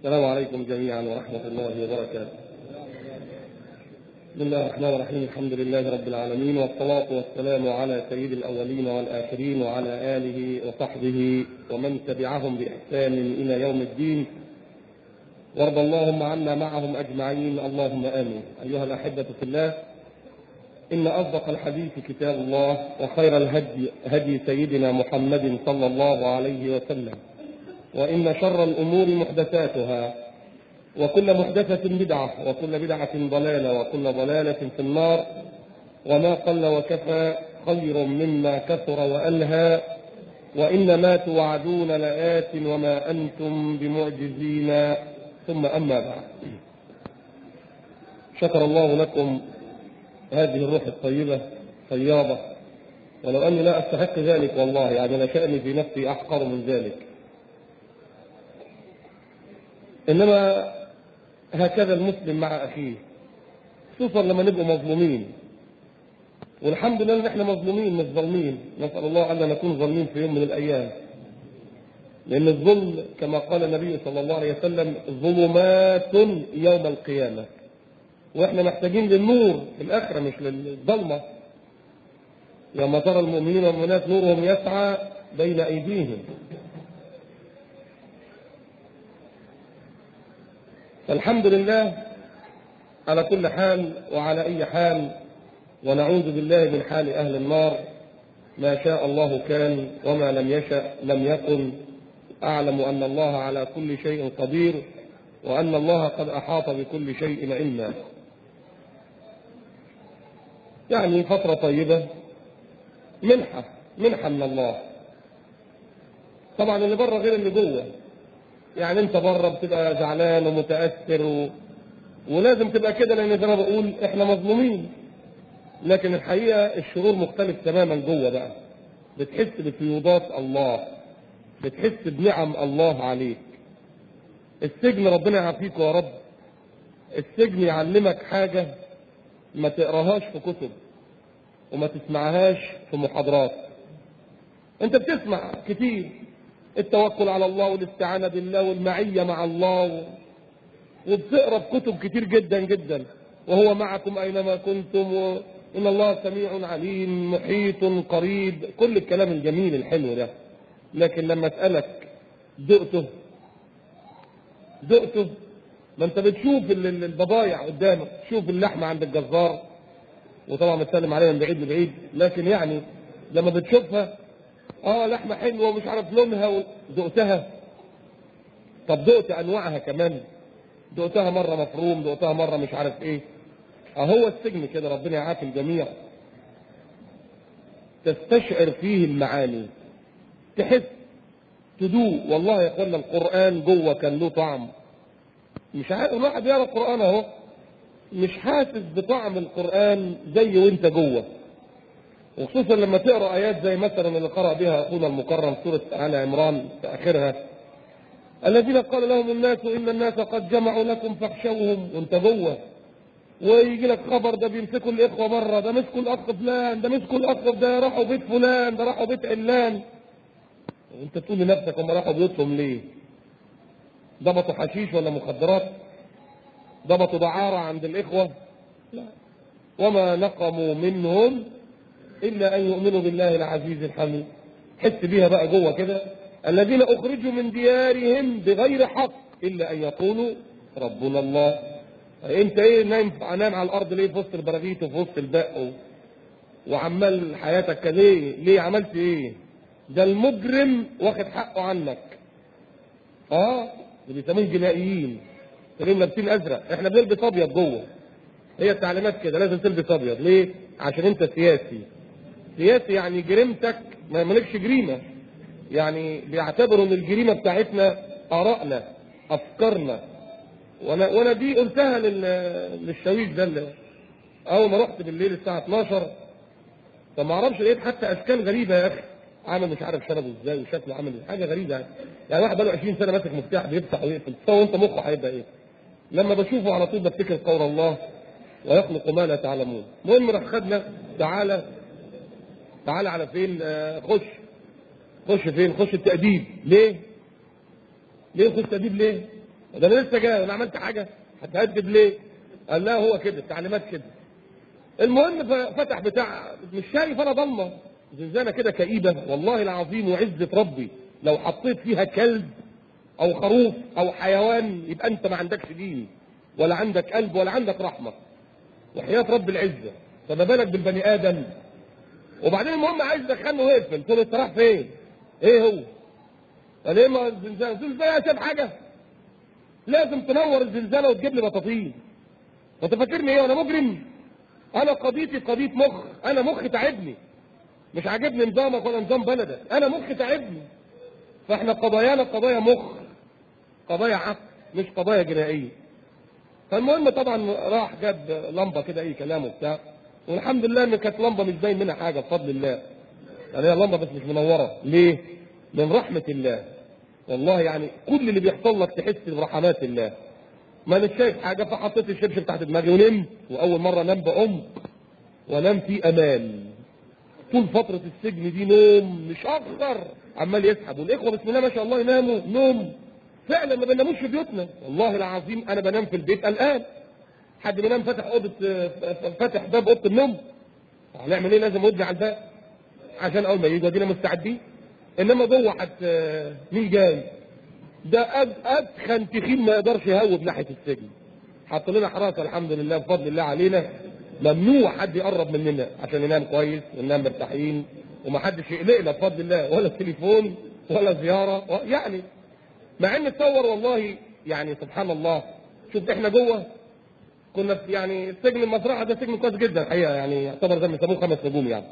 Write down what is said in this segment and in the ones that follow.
السلام عليكم جميعا ورحمة الله وبركاته. بسم الله الرحمن الرحيم، الحمد لله رب العالمين والصلاة والسلام على سيد الأولين والآخرين وعلى آله وصحبه ومن تبعهم بإحسان إلى يوم الدين. وارض اللهم عنا معهم أجمعين، اللهم آمين. أيها الأحبة في الله، إن أصدق الحديث كتاب الله وخير الهدي هدي سيدنا محمد صلى الله عليه وسلم. وإن شر الأمور محدثاتها وكل محدثة بدعة وكل بدعة ضلالة وكل ضلالة في النار وما قل وكفى خير مما كثر وألهى وإنما توعدون لآت وما أنتم بمعجزين ثم أما بعد شكر الله لكم هذه الروح الطيبة طيابة ولو أني لا أستحق ذلك والله يعني أنا شأني في نفسي أحقر من ذلك انما هكذا المسلم مع اخيه خصوصا لما نبقوا مظلومين والحمد لله ان احنا مظلومين مش ظالمين نسال الله الا نكون ظالمين في يوم من الايام لان الظلم كما قال النبي صلى الله عليه وسلم ظلمات يوم القيامه واحنا محتاجين للنور في الاخره مش للظلمه يوم ترى المؤمنين والمؤمنات نورهم يسعى بين ايديهم فالحمد لله على كل حال وعلى أي حال ونعوذ بالله من حال أهل النار ما شاء الله كان وما لم يشأ لم يكن أعلم أن الله على كل شيء قدير وأن الله قد أحاط بكل شيء علما يعني فترة طيبة منحة منحة من الله طبعا اللي بره غير اللي جوه يعني انت بره بتبقى زعلان ومتاثر و... ولازم تبقى كده لان زي ما بقول احنا مظلومين لكن الحقيقه الشرور مختلف تماما جوه بقى بتحس بفيوضات الله بتحس بنعم الله عليك السجن ربنا يعافيك يا رب السجن يعلمك حاجه ما تقراهاش في كتب وما تسمعهاش في محاضرات انت بتسمع كتير التوكل على الله والاستعانة بالله والمعية مع الله وبتقرا في كتب كتير جدا جدا وهو معكم أينما كنتم وإن الله سميع عليم محيط قريب كل الكلام الجميل الحلو ده لكن لما أسألك دقته دقته ما انت بتشوف البضايع قدامك تشوف اللحمة عند الجزار وطبعا بتسلم عليها من بعيد لبعيد لكن يعني لما بتشوفها اه لحمه حلوه ومش عارف لونها ودقتها طب دقت انواعها كمان دقتها مره مفروم دقتها مره مش عارف ايه اهو السجن كده ربنا يعافي الجميع تستشعر فيه المعاني تحس تدوق والله يا اخوانا القران جوه كان له طعم مش عارف الواحد يقرا القران اهو مش حاسس بطعم القران زي وانت جوه وخصوصا لما تقرا ايات زي مثلا اللي قرا بها اخونا المكرم سوره ال عمران في اخرها الذين قال لهم الناس ان الناس قد جمعوا لكم فاخشوهم وانت جوه ويجي لك خبر ده بيمسكوا الاخوه مره ده مسكوا الاخ فلان ده مسكوا الاخ ده راحوا بيت فلان ده راحوا بيت علان وانت تقول لنفسك هم راحوا بيوتهم ليه؟ ضبطوا حشيش ولا مخدرات؟ ضبطوا دعاره عند الاخوه؟ لا وما نقموا منهم إلا أن يؤمنوا بالله العزيز الحميد حس بيها بقى جوه كده الذين أخرجوا من ديارهم بغير حق إلا أن يقولوا ربنا الله أنت إيه نايم نايم على الأرض ليه في وسط البراغيث وفي وسط البق و... وعمال حياتك كده ليه؟ ليه عملت إيه؟ ده المجرم واخد حقه عنك اه اللي بيسموه جنائيين تلاقيهم لابسين ازرق احنا بنلبس ابيض جوه هي التعليمات كده لازم تلبس ابيض ليه؟ عشان انت سياسي سياسي يعني جريمتك ما مالكش جريمه يعني بيعتبروا ان الجريمه بتاعتنا ارائنا افكارنا وانا وانا دي قلتها للشاويش ده اللي اول ما رحت بالليل الساعه 12 فما اعرفش لقيت حتى اشكال غريبه يا اخي عامل مش عارف شربه ازاي وشكله عامل حاجه غريبه يعني يعني واحد بقاله 20 سنه ماسك مفتاح بيفتح ويقفل تصور انت مخه هيبقى ايه لما بشوفه على طول بفتكر قول الله ويخلق ما لا تعلمون المهم راح خدنا تعالى تعالى على فين آه خش خش فين خش التأديب ليه ليه خش تأديب ليه ده انا لسه جاي انا عملت حاجه هتهدد ليه؟ قال لا هو كده التعليمات كده المهم فتح بتاع مش شايف انا ضلمه زنزانه كده كئيبه والله العظيم وعزه ربي لو حطيت فيها كلب او خروف او حيوان يبقى انت ما عندكش دين ولا عندك قلب ولا عندك رحمه وحياه رب العزه فما بالك بالبني ادم وبعدين المهم عايز يدخلني ويقفل قلت له انت رايح فين؟ ايه هو؟ قال ايه ما الزنزانه؟ قلت له ازاي ساب حاجه؟ لازم تنور الزنزانه وتجيب لي بطاطين انت فاكرني ايه وانا مجرم؟ انا قضيتي قضيه مخ انا مخي تعبني مش عاجبني نظامك ولا نظام بلدك انا مخي تعبني فاحنا قضايانا قضايا مخ قضايا عقل مش قضايا جنائيه فالمهم طبعا راح جاب لمبه كده اي كلام وبتاع والحمد لله ان كانت لمبه مش باين منها حاجه بفضل الله يعني هي لمبه بس مش منوره ليه؟ من رحمه الله والله يعني كل اللي بيحصل لك تحس برحمات الله ما انا شايف حاجه فحطيت الشبشب تحت دماغي ونمت واول مره انام بعمق وانام في امان طول فتره السجن دي نوم مش اكثر عمال يسحب والاخوه بسم الله ما شاء الله يناموا نوم فعلا ما بناموش في بيوتنا والله العظيم انا بنام في البيت قلقان حد بينام فاتح اوضه فاتح باب اوضه النوم هنعمل ايه لازم ودي على الباب عشان اول ما يجوا ادينا مستعدين انما جوه حت مين جاي ده أد ادخن تخين ما يقدرش يهوب ناحيه السجن حط لنا حراسه الحمد لله بفضل الله علينا ممنوع حد يقرب مننا عشان ينام كويس وننام مرتاحين ومحدش يقلقنا بفضل الله ولا تليفون ولا زياره يعني مع ان تصور والله يعني سبحان الله شوف احنا جوه كنا في يعني السجن المزرعه ده سجن كويس جدا الحقيقه يعني يعتبر زي ما بيسموه خمس نجوم يعني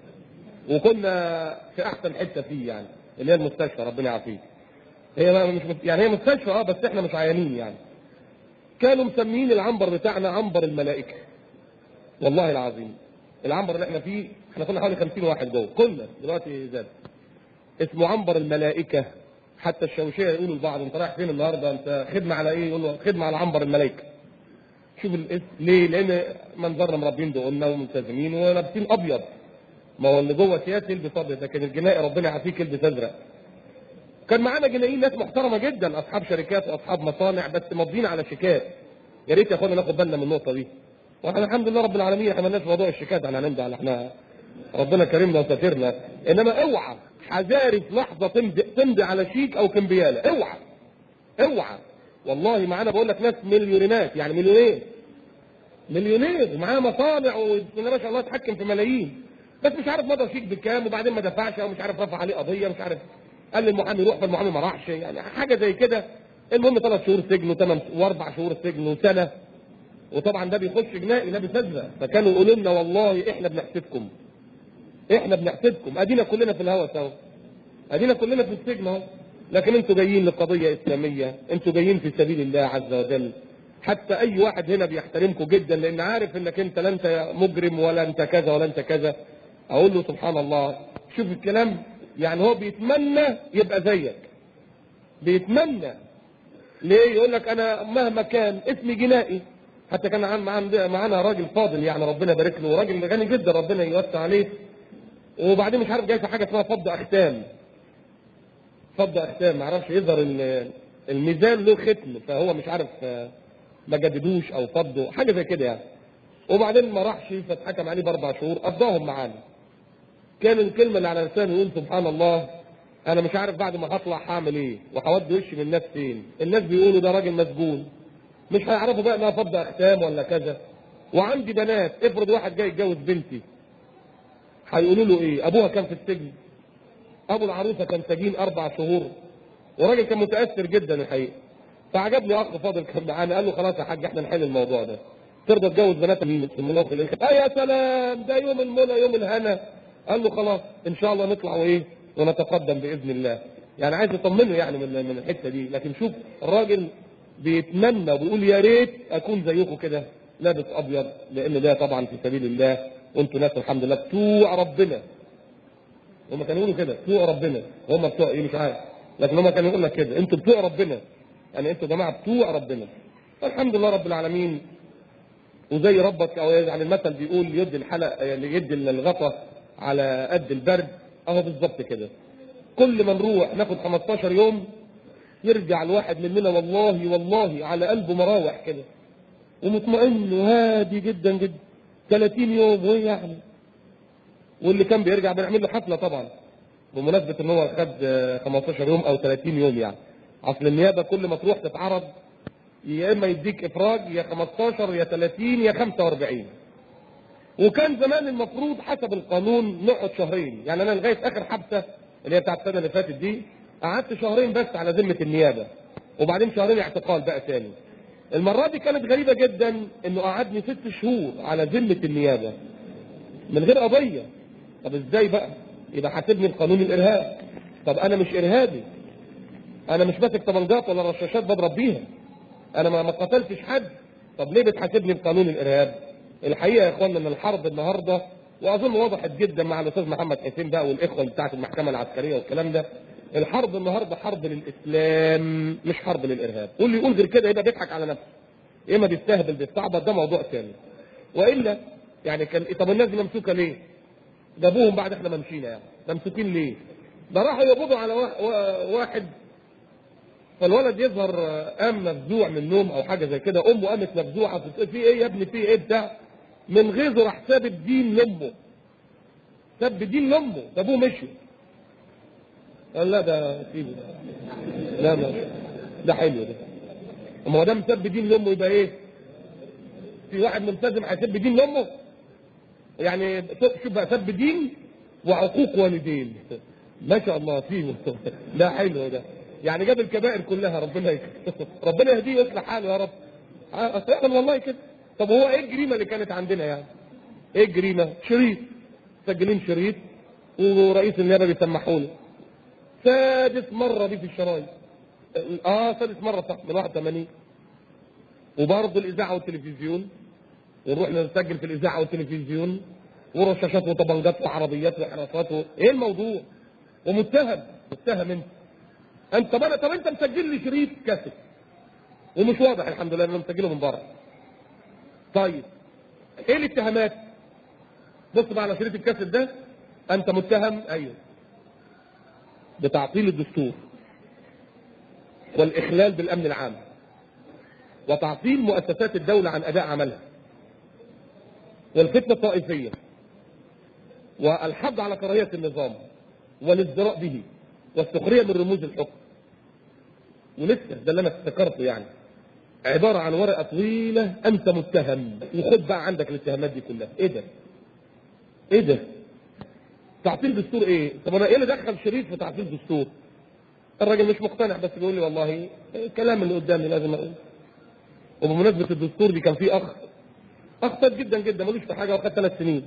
وكنا في احسن حته فيه يعني اللي هي المستشفى ربنا يعافيه هي مش يعني هي مستشفى اه بس احنا مش عيانين يعني كانوا مسميين العنبر بتاعنا عنبر الملائكه والله العظيم العنبر اللي احنا فيه احنا كنا حوالي 50 واحد جوه كنا دلوقتي زاد اسمه عنبر الملائكه حتى الشوشيه يقولوا لبعض انت رايح فين النهارده انت خدمه على ايه يقول له خدمه على عنبر الملائكه شوف الاسم ليه لان منظرنا مربين دقنا وملتزمين ولابسين ابيض ما هو اللي جوه سياسي يلبس ابيض لكن الجنائي ربنا يعافيك يلبس ازرق كان معانا جنائيين ناس محترمه جدا اصحاب شركات واصحاب مصانع بس ماضيين على شيكات يا ريت يا اخوانا ناخد بالنا من النقطه دي واحنا الحمد لله رب العالمين احنا مالناش موضوع الشيكات احنا هنمدح احنا ربنا كرمنا وسترنا انما اوعى حذاري في لحظه تمضي تمضي على شيك او كمبياله اوعى اوعى والله معانا بقول لك ناس مليونيرات يعني مليونير مليونير ومعاه مصانع وبسم الله ما شاء الله اتحكم في ملايين بس مش عارف مضى شيك بكام وبعدين ما دفعش او مش عارف رفع عليه قضيه مش عارف قال للمحامي روح فالمحامي ما راحش يعني حاجه زي كده المهم ثلاث شهور سجن وثمان واربع شهور سجن وسنه وطبعا ده بيخش جنائي لابس ازرق فكانوا يقولوا لنا والله احنا بنحسدكم احنا بنحسدكم ادينا كلنا في الهوا سوا ادينا كلنا في السجن اهو لكن انتوا جايين لقضيه اسلاميه انتوا جايين في سبيل الله عز وجل حتى اي واحد هنا بيحترمكم جدا لان عارف انك انت لا انت مجرم ولا انت كذا ولا انت كذا اقول له سبحان الله شوف الكلام يعني هو بيتمنى يبقى زيك بيتمنى ليه يقول لك انا مهما كان اسمي جنائي حتى كان معانا راجل فاضل يعني ربنا يبارك له راجل غني جدا ربنا يوسع عليه وبعدين مش عارف جاي في حاجه اسمها فض اختام فض اختام ما اعرفش يظهر ان الميزان له ختم فهو مش عارف ما جددوش او فضوا حاجه زي كده يعني وبعدين ما راحش فاتحكم عليه باربع شهور قضاهم معانا كان الكلمه اللي على لسانه يقول سبحان الله انا مش عارف بعد ما هطلع هعمل ايه وهودي وشي من الناس فين الناس بيقولوا ده راجل مسجون مش هيعرفوا بقى انها فض اختام ولا كذا وعندي بنات افرض واحد جاي يتجوز بنتي هيقولوا له ايه ابوها كان في السجن ابو العروسه كان سجين اربع شهور وراجل كان متاثر جدا الحقيقه فعجبني اخ فاضل كان معانا قال له خلاص يا حاج احنا نحل الموضوع ده ترضى تجوز بنات مين المنى في الاخر اه يا سلام ده يوم المنى يوم الهنا قال له خلاص ان شاء الله نطلع وايه ونتقدم باذن الله يعني عايز يطمنه يعني من من الحته دي لكن شوف الراجل بيتمنى وبيقول يا ريت اكون زيكم كده لابس ابيض لان ده طبعا في سبيل الله وانتوا ناس الحمد لله بتوع ربنا هم كانوا يقولوا كده بتوع ربنا هم بتوع ايه مش عارف لكن هم كانوا يقول لك كده انتوا بتوع ربنا يعني انتوا يا جماعه بتوع ربنا الحمد لله رب العالمين وزي ربك او يعني المثل بيقول يد الحلق يد الغطا على قد البرد اهو بالظبط كده كل ما نروح ناخد 15 يوم يرجع الواحد مننا والله والله على قلبه مراوح كده ومطمئن وهادي جدا جدا 30 يوم وايه يعني واللي كان بيرجع بنعمل له حفله طبعا بمناسبه ان هو خد آه، 15 يوم او 30 يوم يعني اصل النيابه كل ما تروح تتعرض يا اما يديك افراج يا 15 يا 30 يا 45 وكان زمان المفروض حسب القانون نقعد شهرين يعني انا لغايه اخر حبسه اللي هي بتاعت السنه اللي فاتت دي قعدت شهرين بس على ذمه النيابه وبعدين شهرين اعتقال بقى تاني المره دي كانت غريبه جدا انه قعدني ست شهور على ذمه النيابه من غير قضيه طب ازاي بقى يبقى حاسبني القانون الارهاب طب انا مش ارهابي انا مش ماسك طبنجات ولا رشاشات بضرب بيها انا ما ما قتلتش حد طب ليه بتحاسبني بقانون الارهاب الحقيقه يا اخوانا ان الحرب النهارده واظن وضحت جدا مع الاستاذ محمد حسين بقى والاخوه بتاعه المحكمه العسكريه والكلام ده الحرب النهارده حرب للاسلام مش حرب للارهاب واللي يقول غير كده يبقى بيضحك على نفسه يا اما بيستهبل بيستعبط ده موضوع ثاني والا يعني كان طب الناس دي ممسوكه ليه؟ جابوهم بعد احنا ما مشينا يعني ممسوكين ليه؟ ده راحوا يقبضوا على وا- وا- واحد فالولد يظهر آه، قام مفزوع من النوم او حاجه زي كده امه قامت مفزوعه بتقول في ايه يا ابني في ايه بتاع من غيظه راح ساب الدين لامه ساب دين لامه سابوه مشي قال لا ده سيبه لا ما ده حلو ده اما هو ده مساب دين لامه يبقى ايه؟ في واحد ملتزم هيسب دين لامه؟ يعني شوف بقى سب دين وعقوق والدين ما شاء الله فيه ده حلو ده يعني جاب الكبائر كلها ربنا يك... ربنا يهديه ويصلح حاله يا رب آه، فعلا والله كده طب هو ايه الجريمه اللي كانت عندنا يعني؟ ايه الجريمه؟ شريط مسجلين شريط ورئيس النيابه بيسمحوا له سادس مره دي في الشرايط اه سادس مره صح من 81 وبرضه الاذاعه والتلفزيون ونروح نسجل في الاذاعه والتلفزيون ورشاشات وطبنجات وعربيات وحراسات و... ايه الموضوع؟ ومتهم متهم انت انت طب انا طب انت مسجل لي شريط كاسيت ومش واضح الحمد لله انه مسجله من بره طيب ايه الاتهامات؟ بص بقى على شريط الكاسيت ده انت متهم ايوه بتعطيل الدستور والاخلال بالامن العام وتعطيل مؤسسات الدوله عن اداء عملها والفتنه الطائفيه والحض على كراهيه النظام والازدراء به والسخريه من رموز الحكم ولسه ده اللي انا افتكرته يعني عباره عن ورقه طويله انت متهم وخد بقى عندك الاتهامات دي كلها ايه ده؟ ايه ده؟ تعطيل دستور ايه؟ طب انا ايه اللي دخل شريط في تعطيل دستور؟ الراجل مش مقتنع بس بيقول لي والله الكلام اللي قدامي لازم اقول وبمناسبه الدستور دي كان في اخ اخ طيب جدا جدا ملوش في حاجه واخد ثلاث سنين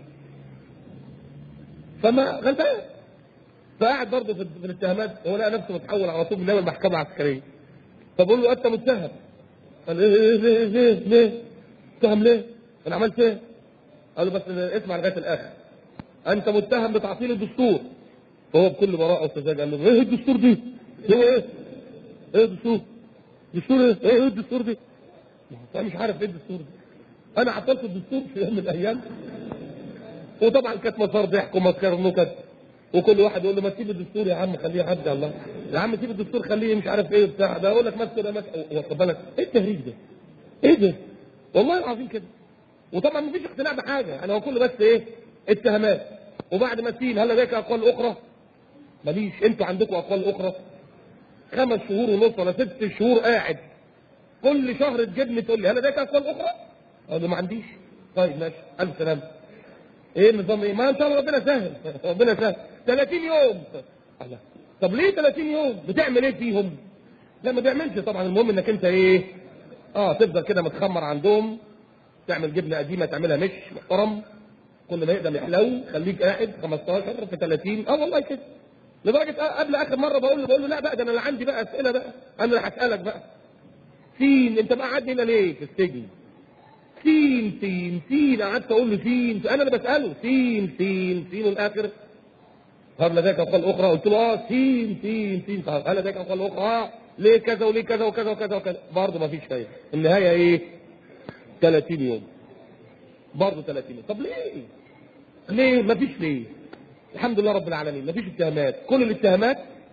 فما غلبان فقاعد برضه في في الاتهامات هو لقى نفسه متحول على طول من نائب المحكمه العسكريه فبقول له انت متهم قال ايه ايه ليه ليه ليه متهم ليه؟ انا عملت ايه؟ قال له بس اسمع لغايه الاخر انت متهم بتعطيل الدستور فهو بكل براءه وسذاجه قال له ايه الدستور دي؟ ايه ايه؟ ايه الدستور؟ دستور ايه؟ ايه الدستور دي؟ انا مش عارف ايه الدستور ده انا عطلت الدستور في يوم من الايام وطبعا كانت مسار ضحك ومسار نكت وكل واحد يقول له ما تسيب الدستور يا عم خليه يعدي الله يا عم سيب الدستور خليه مش عارف ايه بتاع ده اقول لك مثل ده مثل واخد بالك ايه التهريج ده؟ ايه ده؟ والله العظيم كده وطبعا مفيش اقتناع بحاجه يعني هو كله بس ايه؟ اتهامات وبعد ما تسيل هل لديك اقوال اخرى؟ ماليش انتوا عندكم اقوال اخرى؟ خمس شهور ونص ولا ست شهور قاعد كل شهر تجيبني تقول لي هل لديك اقوال اخرى؟ اقول له ما عنديش طيب ماشي الف سلامه ايه النظام ايه؟ ما ان شاء الله ربنا سهل ربنا سهل 30 يوم الله طب ليه 30 يوم؟ بتعمل ايه فيهم؟ لا ما بيعملش طبعا المهم انك انت ايه؟ اه تفضل كده متخمر عندهم تعمل جبنه قديمه تعملها مش محترم كل ما يقدم يحلو خليك قاعد 15 في 30 اه والله كده لدرجه آه قبل اخر مره بقول له بقول له لا بقى ده انا اللي عندي بقى اسئله بقى انا اللي هسالك بقى فين انت بقى قاعد هنا ليه في السجن؟ فين فين فين قعدت اقول له فين انا اللي بساله فين فين فين الاخر هل لديك اقوال اخرى قلت له اه فين فين فين طب هل لديك اقوال اخرى اه ليه كذا وليه كذا وكذا وكذا وكذا برضه ما فيش فايده النهايه ايه 30 يوم برضه 30 يوم طب ليه ليه ما فيش ليه الحمد لله رب العالمين ما فيش اتهامات كل الاتهامات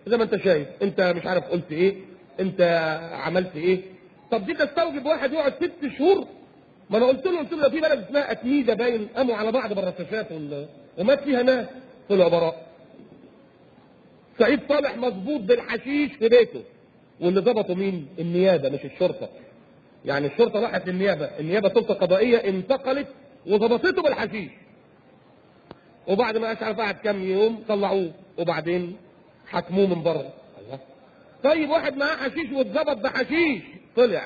زي ما انت شايف انت مش عارف قلت ايه انت عملت ايه طب دي تستوجب واحد يقعد ست شهور ما انا قلت له قلت له في بلد اسمها اتميده باين قاموا على بعض بالرشاشات وال- ومات فيها ناس طلعوا براء سعيد صالح مظبوط بالحشيش في بيته واللي ظبطوا مين؟ النيابه مش الشرطه يعني الشرطه راحت للنيابه النيابه سلطه قضائيه انتقلت وظبطته بالحشيش وبعد ما اشعر بعد كام يوم طلعوه وبعدين حكموه من بره الله طيب واحد معاه حشيش واتظبط بحشيش طلع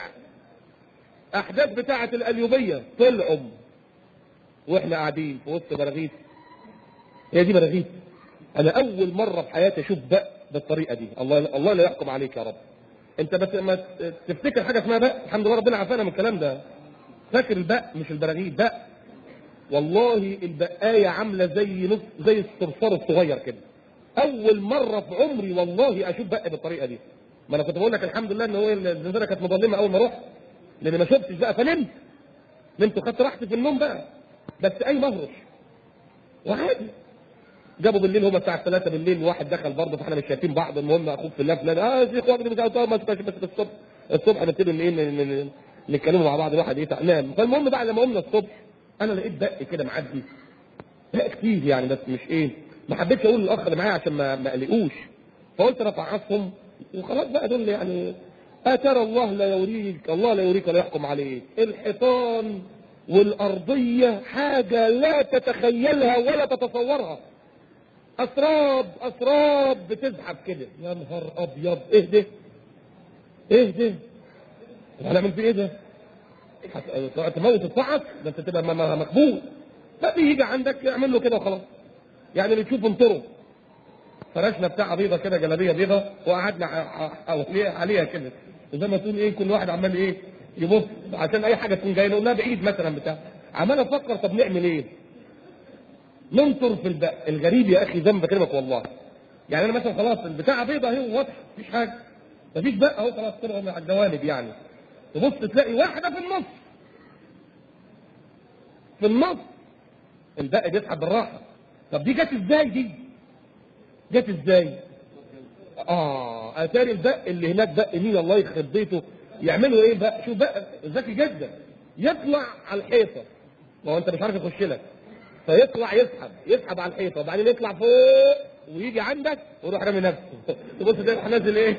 احداث بتاعه القليوبيه طلعوا واحنا قاعدين في وسط براغيث هي دي براغيث انا اول مره في حياتي اشوف بق بالطريقه دي الله الله لا يحكم عليك يا رب انت بس ما تفتكر حاجه اسمها بق الحمد لله ربنا عافانا من الكلام ده فاكر البق مش البراغيث بق والله البقايه عامله زي نص زي الصرصار الصغير كده اول مره في عمري والله اشوف بق بالطريقه دي ما انا كنت بقول لك الحمد لله ان هو الزنزانه كانت مظلمه اول ما رحت لان ما شفتش بقى فنمت نمت وخدت راحتي في النوم بقى بس اي مهرش وعادي جابوا بالليل هما الساعه 3 بالليل واحد دخل برضه فاحنا مش شايفين بعض المهم اخوك في الله فلان اه يا اخوك مش عارف بس بس الصبح الصبح نبتدي ان ايه ن- ن- نتكلموا مع بعض الواحد ايه نام فالمهم بعد لما قمنا الصبح انا لقيت دق كده معدي دق كتير يعني بس مش ايه ما حبيتش اقول للاخ اللي معايا عشان ما ما اقلقوش فقلت انا افعصهم وخلاص بقى دول يعني اترى الله لا يوريك الله لا يوريك ولا يحكم عليك الحيطان والارضيه حاجه لا تتخيلها ولا تتصورها اسراب اسراب بتزحف كده يا نهار ابيض ايه ده ايه ده هنعمل في ايه ده هت- تموت الصعق ده انت تبقى م- م- مكبوت فبيجي عندك اعمل له كده وخلاص يعني اللي تشوف انطره فرشنا بتاع بيضه كده جلابيه بيضه وقعدنا ع- ع- حواليها عليها كده وزي ما تقول ايه كل واحد عمال ايه يبص عشان اي حاجه تكون جايه نقول لها بعيد مثلا بتاع عمال افكر طب نعمل ايه؟ ننطر في البق الغريب يا اخي ذنب بكلمك والله يعني انا مثلا خلاص البتاع بيضه اهي واضحه مفيش حاجه مفيش بق اهو خلاص طلعوا من على الجوانب يعني تبص تلاقي واحده في النص في النص البق بيسحب بالراحه طب دي جت ازاي دي؟ جت ازاي؟ اه اتاري البق اللي هناك بق مين الله يخرب بيته يعملوا ايه بقى؟ شوف بقى ذكي جدا يطلع على الحيطه ما هو انت مش عارف يخش لك فيطلع يسحب يسحب على الحيطه وبعدين يطلع فوق ويجي عندك ويروح رامي نفسه تبص تلاقي نازل ايه؟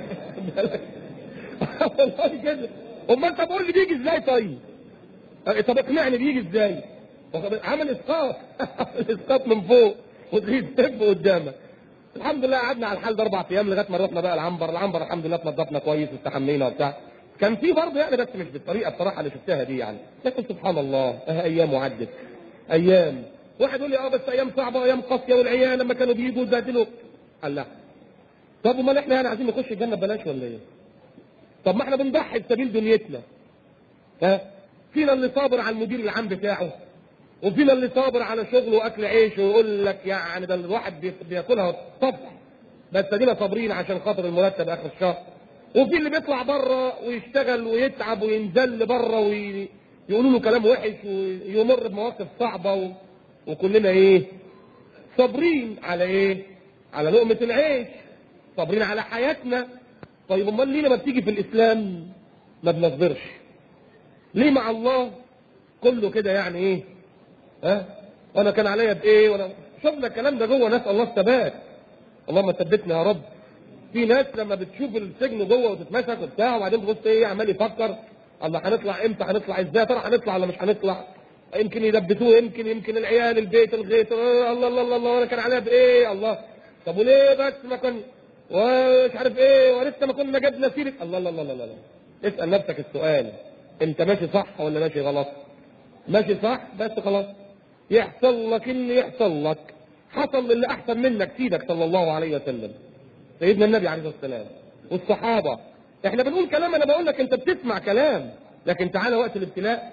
والله كده امال انت بقول لي بيجي ازاي طيب؟ طب اقنعني بيجي ازاي؟ عمل اسقاط اسقاط من فوق وتلاقيه تهب قدامك الحمد لله قعدنا على الحال ده اربع ايام لغايه ما رحنا بقى العنبر العنبر الحمد لله اتنضفنا كويس واستحمينا وبتاع كان في برضه يعني بس مش بالطريقه بصراحه اللي شفتها دي يعني لكن سبحان الله اه ايام وعدت ايام واحد يقول لي اه بس ايام صعبه ايام قاسيه والعيال لما كانوا بيجوا يبهدلوا قال لا طب امال احنا يعني عايزين نخش الجنه ببلاش ولا ايه؟ طب ما احنا بنضحي بسبيل دنيتنا ها فينا اللي صابر على المدير العام بتاعه وفينا اللي صابر على شغله واكل عيش ويقول لك يعني ده الواحد بي- بياكلها طبع بس ادينا صابرين عشان خاطر المرتب اخر الشهر وفي اللي بيطلع بره ويشتغل ويتعب وينزل بره ويقولوا له كلام وحش ويمر بمواقف صعبه و... وكلنا ايه؟ صابرين على ايه؟ على لقمه العيش صابرين على حياتنا طيب امال ليه لما بتيجي في الاسلام ما بنصبرش؟ ليه مع الله كله كده يعني ايه؟ ها؟ وانا كان عليا بايه؟ وانا شفنا الكلام ده جوه نسال الله الثبات اللهم ثبتنا يا رب في ناس لما بتشوف السجن جوه وتتمسك وبتاع وبعدين تبص ايه عمال يفكر الله هنطلع امتى هنطلع ازاي ترى هنطلع ولا مش هنطلع يمكن يلبسوه يمكن يمكن العيال البيت الغيط آه، الله الله الله الله وانا كان عليا بايه الله طب وليه بس ما كان ومش عارف ايه ولسه ما كنا جبنا سيره الله الله الله الله الله اسال نفسك السؤال انت ماشي صح ولا ماشي غلط ماشي صح بس خلاص يحصل لك اللي يحصل لك حصل للي احسن منك سيدك صلى الله عليه وسلم سيدنا النبي عليه الصلاه والسلام والصحابه احنا بنقول كلام انا بقول لك انت بتسمع كلام لكن تعالى وقت الابتلاء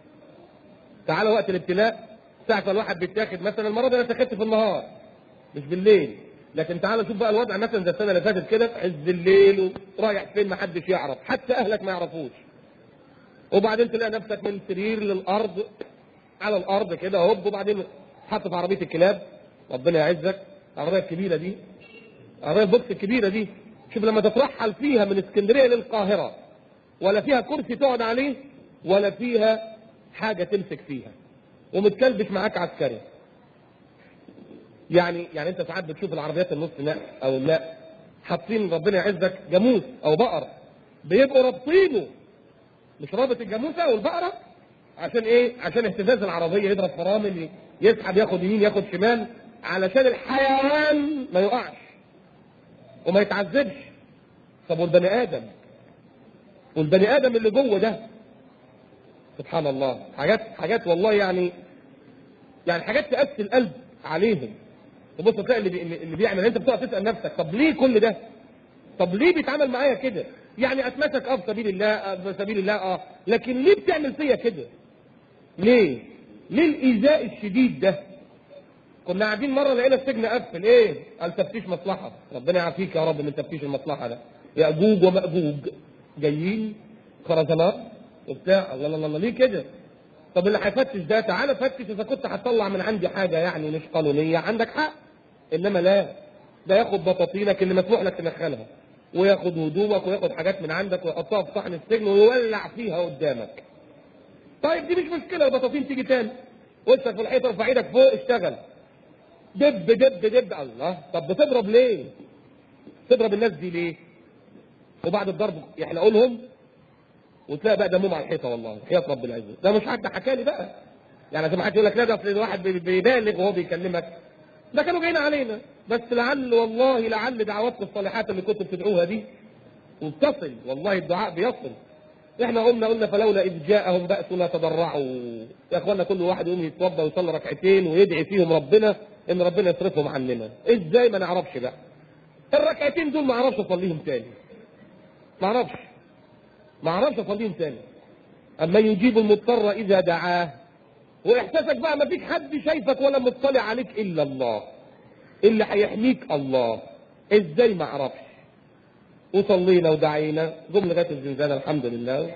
تعالى وقت الابتلاء ساعة ما الواحد بيتاخد مثلا المرة دي انا اتاخدت في النهار مش بالليل لكن تعالى شوف بقى الوضع مثلا زي السنة اللي فاتت كده في عز الليل ورايح فين ما حدش يعرف حتى اهلك ما يعرفوش وبعدين تلاقي نفسك من السرير للارض على الارض كده هوب وبعدين حط في عربيه الكلاب ربنا يعزك العربيه الكبيره دي العربيه البوكس الكبيره دي شوف لما تترحل فيها من اسكندريه للقاهره ولا فيها كرسي تقعد عليه ولا فيها حاجه تمسك فيها ومتكلبش معاك عسكري يعني يعني انت ساعات بتشوف العربيات النص نقل او النقل حاطين ربنا يعزك جاموس او بقر بيبقوا رابطينه مش رابط الجاموسه والبقره عشان ايه؟ عشان اهتزاز العربيه يضرب فرامل يسحب ياخد يمين ياخد شمال علشان الحيوان ما يقعش وما يتعذبش طب والبني ادم والبني ادم اللي جوه ده سبحان الله حاجات حاجات والله يعني يعني حاجات تأسي القلب عليهم تبص تلاقي اللي, بي اللي بيعمل انت بتقعد تسال نفسك طب ليه كل ده؟ طب ليه بيتعامل معايا كده؟ يعني اتمسك اه في سبيل الله اه في سبيل الله اه لكن ليه بتعمل فيا كده؟ ليه؟ ليه الايذاء الشديد ده؟ كنا قاعدين مره لقينا السجن قفل ايه؟ قال تفتيش مصلحه ربنا يعافيك يا رب من تفتيش المصلحه ده ياجوج وماجوج جايين خرزانات وبتاع الله الله الله ليه كده؟ طب اللي هيفتش ده تعالى فتش اذا كنت هتطلع من عندي حاجه يعني مش قانونيه عندك حق انما لا ده ياخد بطاطينك اللي مسموح لك تدخلها وياخد هدومك وياخد حاجات من عندك ويحطها في صحن السجن ويولع فيها قدامك. طيب دي مش مشكله البطاطين تيجي تاني وشك في الحيطه ارفع ايدك فوق اشتغل. دب دب دب الله طب بتضرب ليه؟ تضرب الناس دي ليه؟ وبعد الضرب يحلقوا لهم وتلاقي بقى دمهم على الحيطه والله حياة رب العزه ده مش حد حكى لي بقى يعني زي ما حد يقول لك لا ده اصل واحد بيبالغ وهو بيكلمك ده كانوا جايين علينا بس لعل والله لعل دعواتكم الصالحات اللي كنتوا بتدعوها دي وبتصل والله الدعاء بيصل احنا قلنا قلنا فلولا اذ جاءهم باسنا تضرعوا يا اخوانا كل واحد يقوم يتوضا ويصلي ركعتين ويدعي فيهم ربنا ان ربنا يصرفهم عننا ازاي ما نعرفش بقى الركعتين دول ما اعرفش اصليهم تاني ما اعرفش ما اعرفش اصليهم تاني اما يجيب المضطر اذا دعاه واحساسك بقى ما فيش حد شايفك ولا مطلع عليك الا الله اللي هيحميك الله ازاي ما اعرفش وصلينا ودعينا جم لغايه الزنزانه الحمد لله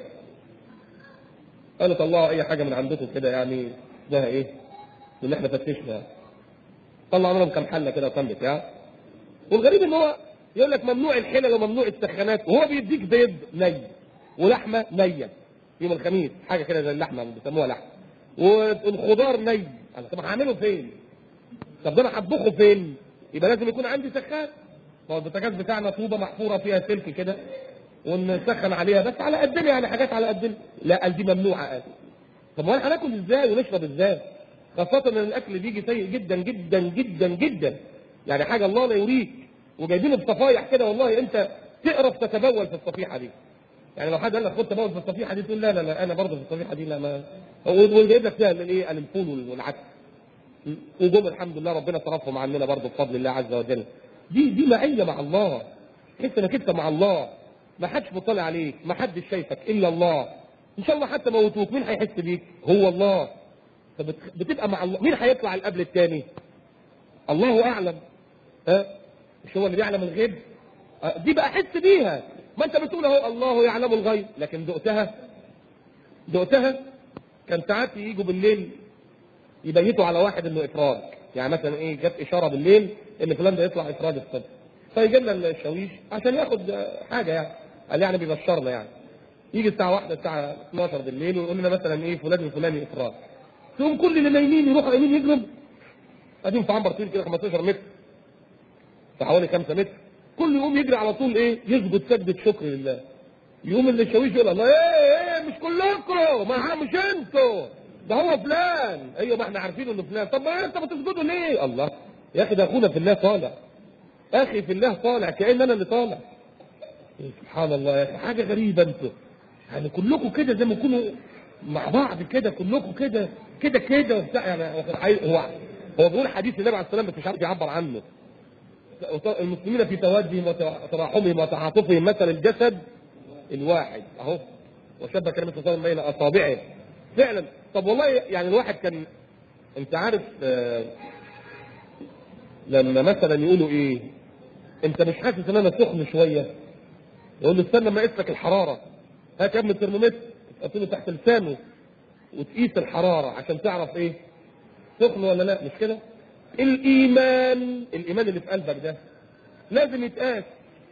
قالوا طلعوا اي حاجه من عندكم كده يعني اسمها ايه؟ اللي احنا فتشنا طلعوا منهم كام حله كده وكام بتاع والغريب ان هو يقول لك ممنوع الحلل وممنوع السخانات وهو بيديك بيض ني ولحمه نيه يوم الخميس حاجه كده زي اللحمه بيسموها لحمه والخضار ني انا طب هعمله فين؟ طب ده انا هطبخه فين؟ يبقى لازم يكون عندي سخان ما هو البوتاجاز بتاعنا طوبه محفوره فيها سلك كده ونسخن عليها بس على قدنا يعني حاجات على قدنا لا قال دي ممنوعه قال طب وانا هناكل ازاي ونشرب ازاي؟ خاصة ان الاكل بيجي سيء جدا جدا جدا جدا يعني حاجة الله لا يريك وجايبينه بصفايح كده والله انت تقرف تتبول في الصفيحة دي يعني لو حد قال لك خد تبول في الصفيحة دي تقول لا لا لا انا برضه في الصفيحة دي لا ما وجايب لك فيها الايه الفول والعدس وجم الحمد لله ربنا صرفهم عننا برضه بفضل الله عز وجل دي دي معية مع الله تحس انك انت مع الله ما حدش مطلع عليك ما حدش شايفك الا الله ان شاء الله حتى موتوك مين هيحس بيك هو الله فبتبقى مع الله مين هيطلع القبل الثاني الله اعلم ها مش هو اللي بيعلم الغيب أه؟ دي بقى حس بيها ما انت بتقول اهو الله يعلم الغيب لكن دقتها دقتها كان ساعات يجوا بالليل يبيتوا على واحد انه افراد يعني مثلا ايه جت اشاره بالليل ان فلان ده يطلع افراد الصبح فيجي لنا الشاويش عشان ياخد حاجه يعني قال يعني بيبشرنا يعني يجي الساعه 1 الساعه 12 بالليل ويقول لنا مثلا ايه فلان الفلاني افراد تقوم كل اللي نايمين يروحوا يمين يجروا قاعدين في عنبر طويل كده 15 متر في حوالي 5 متر كل يقوم يجري على طول ايه يسجد سجدة شكر لله يقوم اللي الشاويش يقول الله ايه ايه مش كلكم ما مش انتوا ده هو فلان ايوه ما احنا عارفين انه فلان طب ما انت بتسجدوا ليه الله يا اخي ده اخونا في الله طالع اخي في الله طالع كان انا اللي طالع سبحان الله يا اخي حاجه غريبه انتوا يعني كلكم كده زي ما تكونوا مع بعض كده كلكم كده كده كده وبتاع يعني هو هو بيقول حديث النبي عليه السلام بس مش عارف يعبر عنه المسلمين في توادهم وتراحمهم وتعاطفهم مثل الجسد الواحد اهو وشبه كلمه الله بين اصابعه فعلا طب والله يعني الواحد كان انت عارف آه لما مثلا يقولوا ايه انت مش حاسس ان انا سخن شويه يقول له استنى ما اقيس لك الحراره هات يا ابني الترمومتر تحط له تحت لسانه وتقيس الحراره عشان تعرف ايه سخن ولا لا مش كده الايمان الايمان اللي في قلبك ده لازم يتقاس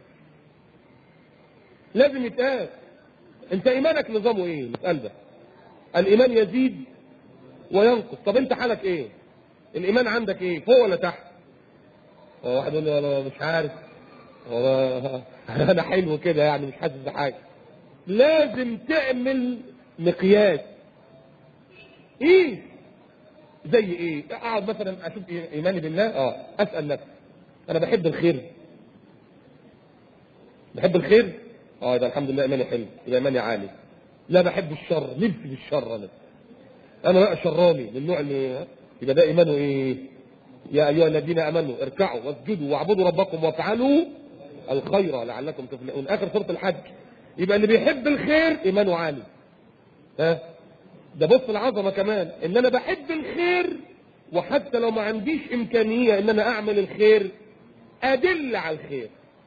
لازم يتقاس انت ايمانك نظامه ايه السؤال ده الايمان يزيد وينقص طب انت حالك ايه الايمان عندك ايه فوق ولا تحت هو واحد يقول لي انا مش عارف هو انا حلو كده يعني مش حاسس بحاجه لازم تعمل مقياس ايه زي ايه اقعد مثلا اشوف إيه- ايماني بالله اه اسال نفسي انا بحب الخير بحب الخير اه يبقى الحمد لله ايماني حلو يبقى ايماني عالي لا بحب الشر نفسي بالشر انا انا بقى شراني من النوع اللي يبقى ده ايمانه ايه يا ايها الذين امنوا اركعوا واسجدوا واعبدوا ربكم وافعلوا الخير لعلكم تفلحون اخر سوره الحج يبقى اللي بيحب الخير ايمانه عالي ها ده بص العظمه كمان ان انا بحب الخير وحتى لو ما عنديش امكانيه ان انا اعمل الخير ادل على الخير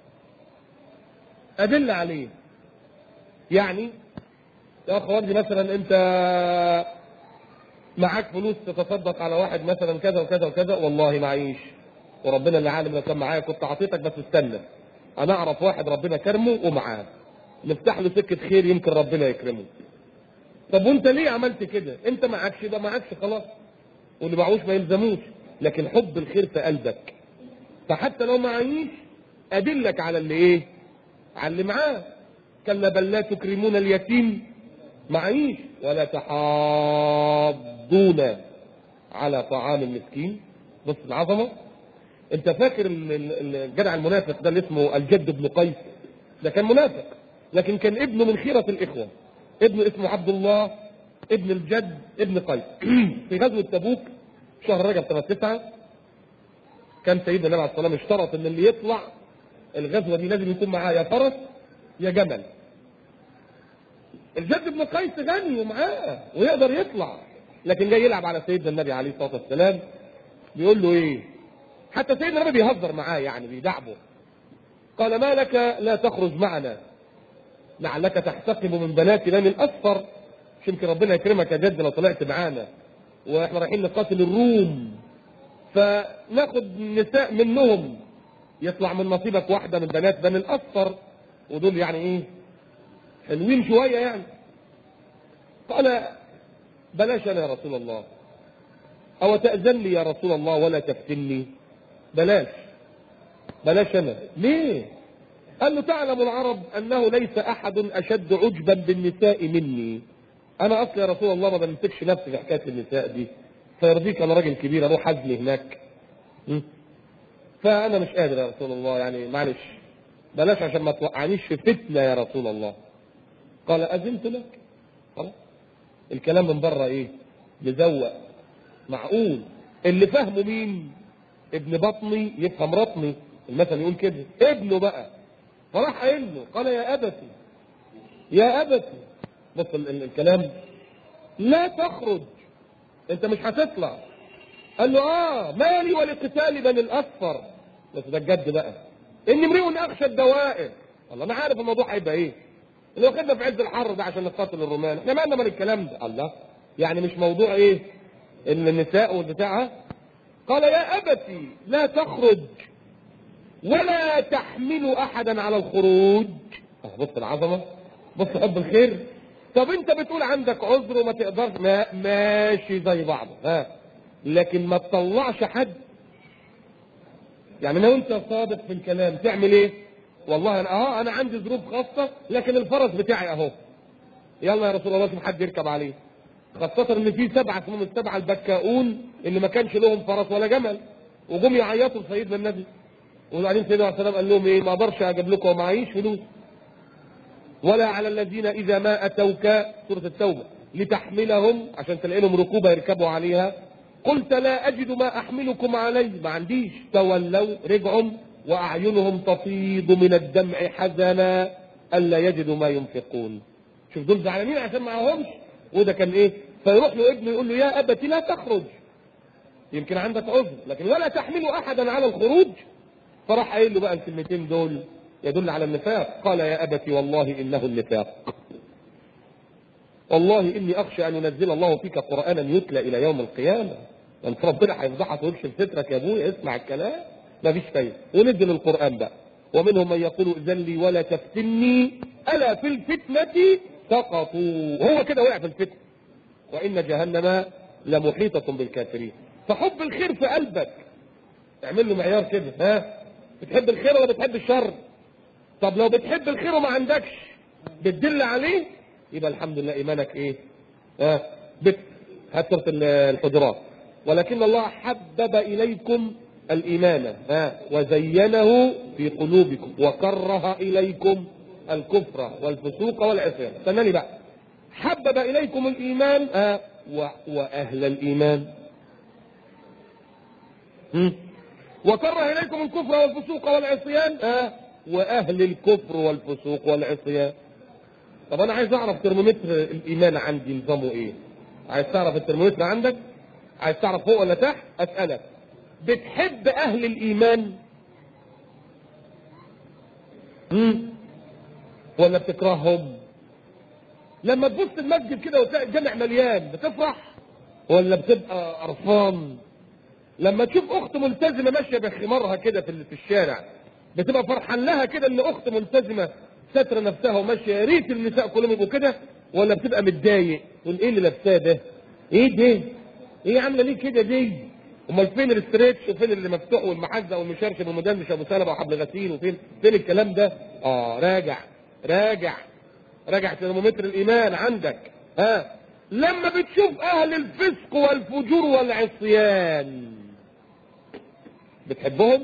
ادل عليه يعني يا اخواني مثلا انت معاك فلوس تتصدق على واحد مثلا كذا وكذا وكذا والله معيش وربنا اللي عالم لو كان معايا كنت اعطيتك بس استنى انا اعرف واحد ربنا كرمه ومعاه نفتح له سكه خير يمكن ربنا يكرمه طب وانت ليه عملت كده انت معكش يبقى معكش خلاص واللي معهوش ما يلزموش لكن حب الخير في قلبك فحتى لو معيش ادلك على اللي ايه على اللي معاه كلا بل لا تكرمون اليتيم معيش ولا تحاضون على طعام المسكين بص العظمه انت فاكر ال- ال- الجدع المنافق ده اللي اسمه الجد بن قيس ده كان منافق لكن كان ابنه من خيرة الإخوة ابنه اسمه عبد الله ابن الجد ابن قيس في غزوة تبوك شهر رجب سنة تسعة كان سيدنا النبي عليه الصلاة والسلام اشترط ان اللي يطلع الغزوة دي لازم يكون معاه يا فرس يا جمل الجد بن قيس غني ومعاه ويقدر يطلع لكن جاي يلعب على سيدنا النبي عليه الصلاة والسلام بيقول له ايه حتى سيدنا النبي بيهزر معاه يعني بيدعبه قال ما لك لا تخرج معنا لعلك تحتقب من بنات بني الاصفر مش يمكن ربنا يكرمك يا جد لو طلعت معانا واحنا رايحين نقاتل الروم فناخد نساء منهم يطلع من نصيبك واحده من بنات بني الاصفر ودول يعني ايه حلوين شويه يعني قال بلاش انا يا رسول الله او تاذن لي يا رسول الله ولا تفتني بلاش بلاش انا ليه قال له تعلم العرب انه ليس احد اشد عجبا بالنساء مني انا اصلا يا رسول الله ما بمسكش نفسي في حكايه النساء دي فيرضيك انا راجل كبير اروح حزني هناك م? فانا مش قادر يا رسول الله يعني معلش بلاش عشان ما توقعنيش في فتنه يا رسول الله قال اذنت لك خلاص الكلام من بره ايه مزوق معقول اللي فهمه مين ابن بطني يفهم رطني المثل يقول كده ابنه بقى فراح قايل له قال يا ابتي يا ابتي بص ال- ال- الكلام لا تخرج انت مش هتطلع قال له اه مالي ولقتال بني الاصفر بس ده الجد بقى اني امرئ اخشى الدوائر الله انا عارف الموضوع هيبقى ايه اللي واخدنا في عز الحر ده عشان نقاتل الرومان احنا مالنا من الكلام ده الله يعني مش موضوع ايه ان النساء والبتاع قال يا ابتي لا تخرج ولا تحمل احدا على الخروج اه بص العظمه بص حب الخير طب انت بتقول عندك عذر وما تقدرش ما ماشي زي بعض ها لكن ما تطلعش حد يعني لو انت صادق في الكلام تعمل ايه والله انا اه انا عندي ظروف خاصه لكن الفرس بتاعي اهو يلا يا رسول الله شوف حد يركب عليه خاصة ان في سبعة اسمهم السبعة البكاؤون اللي ما كانش لهم فرس ولا جمل وجم يعيطوا لسيدنا النبي وبعدين سيدنا عليه السلام قال لهم ايه ما اقدرش اجيب لكم ومعيش فلوس ولا على الذين اذا ما اتوك سورة التوبة لتحملهم عشان تلاقي لهم ركوبة يركبوا عليها قلت لا اجد ما احملكم عليه ما عنديش تولوا رجعوا واعينهم تفيض من الدمع حزنا الا يجدوا ما ينفقون شوف دول زعلانين عشان معهمش وده كان ايه فيروح له ابنه يقول له يا ابت لا تخرج يمكن عندك عذر لكن ولا تحمل احدا على الخروج فراح قايل له بقى الكلمتين دول يدل على النفاق قال يا ابت والله انه النفاق والله اني اخشى ان ينزل الله فيك قرانا يتلى الى يوم القيامه انت ربنا هيفضحك ويكشف سترك يا ابويا اسمع الكلام مفيش فايده ونزل القران بقى ومنهم من يقول ائذن لي ولا تفتني الا في الفتنه سقطوا هو كده وقع في الفتنه وان جهنم لمحيطه بالكافرين فحب الخير في قلبك اعمل له معيار كده ها بتحب الخير ولا بتحب الشر طب لو بتحب الخير وما عندكش بتدل عليه يبقى الحمد لله ايمانك ايه ها بت هات سوره الحجرات ولكن الله حبب اليكم الايمان ها وزينه في قلوبكم وكره اليكم الكفر والفسوق والعصيان استناني بقى حبب اليكم الايمان ها و... واهل الايمان هم؟ وكره اليكم الكفر والفسوق والعصيان ها واهل الكفر والفسوق والعصيان طب انا عايز اعرف ترمومتر الايمان عندي نظامه ايه عايز تعرف الترمومتر عندك عايز تعرف فوق ولا تحت اسالك بتحب اهل الايمان هم؟ ولا بتكرههم لما تبص المسجد كده وتلاقي الجامع مليان بتفرح ولا بتبقى قرفان لما تشوف اخت ملتزمه ماشيه بخمارها كده في في الشارع بتبقى فرحان لها كده ان اخت ملتزمه ستر نفسها وماشيه يا ريت النساء كلهم يبقوا كده ولا بتبقى متضايق تقول ايه اللي لابساه ده؟ ايه ده؟ ايه عامله ليه كده دي؟ امال فين الاستريتش وفين اللي مفتوح والمحزق والمشرشب والمدمش ابو سلبه وحبل غسيل وفين فين الكلام ده؟ اه راجع راجع راجع ترمومتر الايمان عندك ها لما بتشوف اهل الفسق والفجور والعصيان بتحبهم؟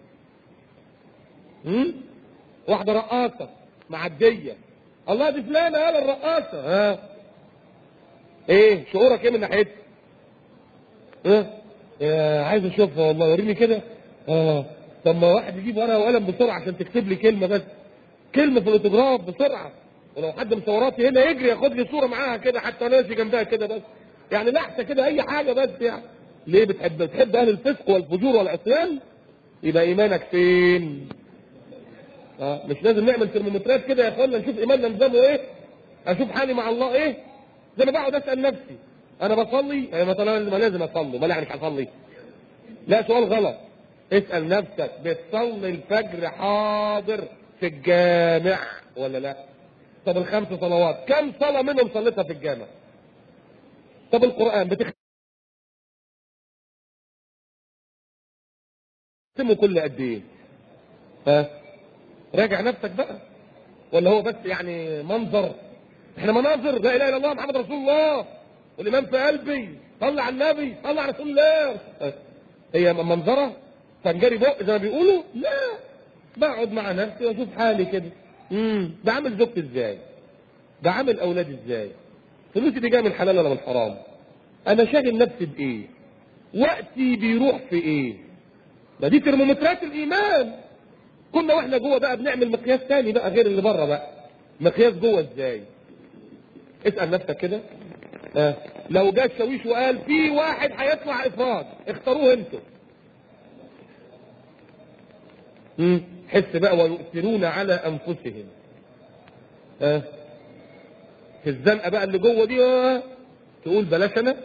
هم؟ واحدة رقاصة معدية الله دي فلانة يلا الرقاصة ها ايه شعورك ايه من ناحيتها؟ ها يا عايز اشوفها والله وريني كده اه طب ما واحد يجيب ورقة وقلم بسرعة عشان تكتب لي كلمة بس كلمة في الاوتوجراف بسرعة ولو حد مصوراتي هنا يجري ياخد لي صورة معاها كده حتى انا ماشي جنبها كده بس يعني لحظة كده اي حاجة بس يعني ليه بتحب بتحب اهل الفسق والفجور والعصيان يبقى ايمانك فين اه مش لازم نعمل ترمومترات كده يا اخوانا نشوف ايماننا نظامه ايه اشوف حالي مع الله ايه زي ما بقعد اسال نفسي انا بصلي يعني مثلا ما لازم اصلي ما يعني مش هصلي لا سؤال غلط اسال نفسك بتصلي الفجر حاضر في الجامع ولا لا طب الخمس صلوات كم صلاه منهم صليتها في الجامع طب القران بتخ تختمه كل قد ايه ها راجع نفسك بقى ولا هو بس يعني منظر احنا مناظر لا اله الا الله محمد رسول الله والامام في قلبي صلى على النبي صلى على رسول الله هي منظره فنجري بق زي ما بيقولوا لا بقعد مع نفسي واشوف حالي كده امم بعمل زوجتي ازاي بعمل اولادي ازاي فلوسي دي جايه من حلال ولا من حرام انا شاغل نفسي بايه وقتي بيروح في ايه ده دي ترمومترات الايمان كنا واحنا جوه بقى بنعمل مقياس تاني بقى غير اللي بره بقى مقياس جوه ازاي اسال نفسك كده آه. لو جه الشاويش وقال في واحد هيطلع افراد اختاروه انتوا مم. حس بقى ويؤثرون على انفسهم آه. في الزنقه بقى اللي جوه دي آه. تقول بلاش انا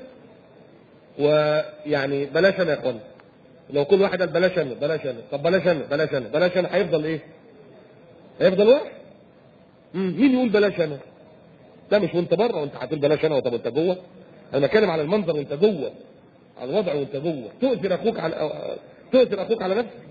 ويعني بلاش انا يا اخوانا لو كل واحد قال بلاش انا بلاش انا طب بلاش انا بلاش انا بلاش انا هيفضل ايه؟ هيفضل واحد مم. مين يقول بلاش انا؟ ده مش وانت بره وانت هتقول بلاش انا طب وانت جوه انا بتكلم على المنظر وانت جوه على الوضع وانت جوه تؤثر اخوك على تؤثر اخوك على نفسك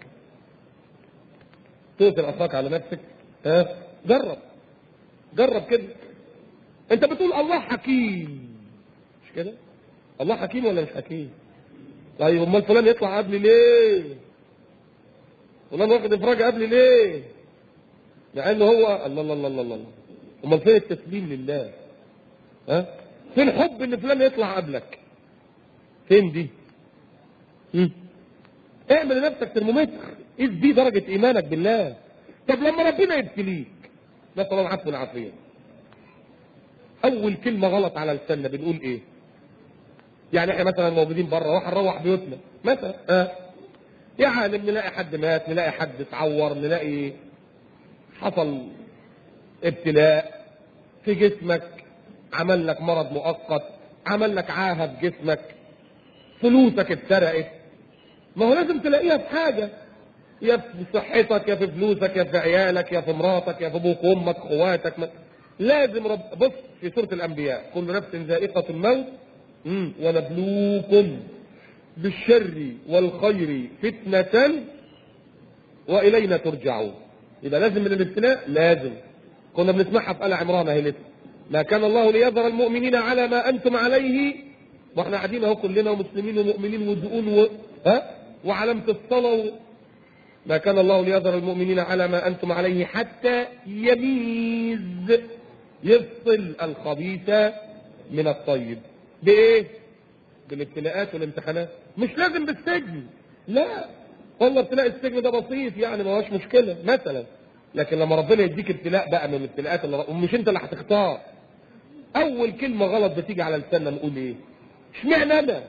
تؤثر اخاك على نفسك ها جرب جرب كده انت بتقول الله حكيم مش كده الله حكيم ولا مش حكيم طيب امال فلان يطلع قبلي ليه فلان واخد افراج قبلي ليه مع انه هو الله الله الله الله الله امال فين التسليم لله ها فين حب ان فلان يطلع قبلك فين دي مم. اعمل لنفسك ترمومتر قيس بيه درجة ايمانك بالله طب لما ربنا يبتليك نسأل الله العفو والعافية اول كلمة غلط على لساننا بنقول ايه يعني احنا مثلا موجودين بره وهنروح بيوتنا مثلا اه يا عالم نلاقي حد مات نلاقي حد اتعور نلاقي حصل ابتلاء في جسمك عمل لك مرض مؤقت عمل لك عاهه في جسمك فلوسك اتسرقت ما هو لازم تلاقيها في حاجه يا في صحتك يا في فلوسك يا في عيالك يا في مراتك يا في ابوك وامك اخواتك ما- لازم رب بص في سوره الانبياء كل نفس ذائقه الموت مم. ونبلوكم بالشر والخير فتنه والينا ترجعون يبقى لازم من الابتلاء لازم كنا بنسمعها في ال عمران اهي لسه ما كان الله ليذر المؤمنين على ما انتم عليه واحنا قاعدين اهو كلنا ومسلمين ومؤمنين ودقون و... ها وعلامه الصلاه و... ما كان الله ليذر المؤمنين على ما انتم عليه حتى يميز يفصل الخبيث من الطيب بايه بالابتلاءات والامتحانات مش لازم بالسجن لا والله ابتلاء السجن ده بسيط يعني ما هوش مشكله مثلا لكن لما ربنا يديك ابتلاء بقى من الابتلاءات اللي ومش انت اللي هتختار اول كلمه غلط بتيجي على لساننا نقول ايه اشمعنى انا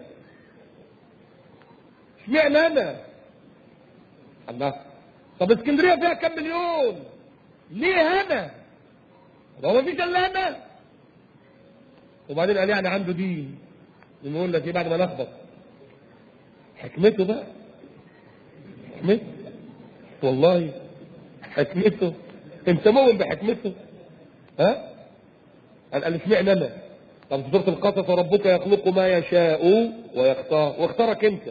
اشمعنى انا الله طب اسكندريه فيها كام مليون ليه انا هو ما فيش الا انا وبعدين قال يعني عنده دين نقول لك ايه بعد ما نخبط حكمته بقى حكمته والله حكمته انت مؤمن بحكمته ها قال قال اشمعنى انا طب في سوره القصص ربك يخلق ما يشاء ويختار واختارك انت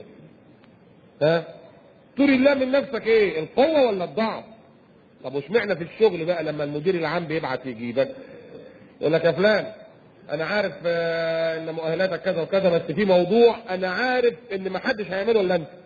ها تري الله من نفسك ايه القوه ولا الضعف طب واشمعنى في الشغل بقى لما المدير العام بيبعت يجيبك يقول لك يا فلان انا عارف آه، ان مؤهلاتك كذا وكذا بس في موضوع انا عارف ان ما حدش هيعمله الا انت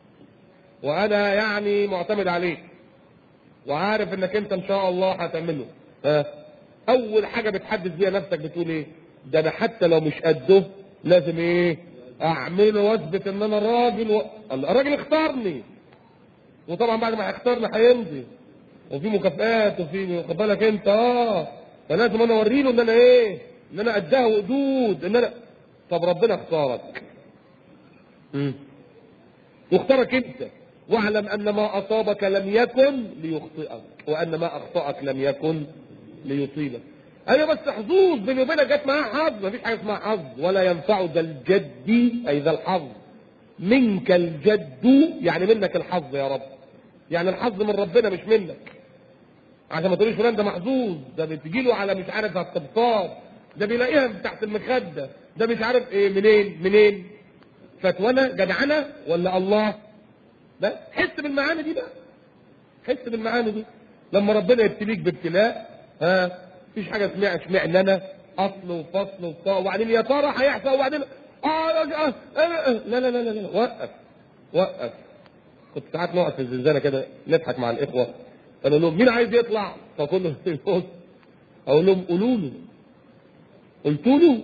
وانا يعني معتمد عليك وعارف انك انت ان شاء الله هتعمله ها اول حاجه بتحدث بيها نفسك بتقول ايه ده انا حتى لو مش قده لازم ايه اعمله واثبت ان انا راجل و... الله، الراجل اختارني وطبعا بعد ما هيختارني هيمضي وفي مكافآت وفي خد بالك انت اه فلازم انا اوري له ان انا ايه ان انا قدها وقدود ان انا طب ربنا اختارك مم. واختارك انت واعلم ان ما اصابك لم يكن ليخطئك وان ما اخطاك لم يكن ليصيبك ايوه بس حظوظ بيني وبينك جت معاها حظ مفيش حاجه اسمها حظ ولا ينفع ذا الجد اي ذا الحظ منك الجد يعني منك الحظ يا رب يعني الحظ من ربنا مش منك عشان ما تقوليش فلان ده محظوظ ده بتجي له على مش عارف على الطبطاب ده بيلاقيها من تحت المخده ده مش عارف ايه منين منين فتوانا جدعنه ولا الله ده حس بالمعاني دي بقى حس بالمعاني دي لما ربنا يبتليك بابتلاء ها مفيش حاجه اسمها اشمعنى انا اصل وفصل وبتاع وبعدين يا ترى هيحصل وبعدين آه آه آه آه آه لا لا لا لا لا وقف وقف كنت ساعات نقعد في الزنزانه كده نضحك مع الاخوه قالوا لهم مين عايز يطلع؟ فكله يقول اقول لهم قولوا له قلت له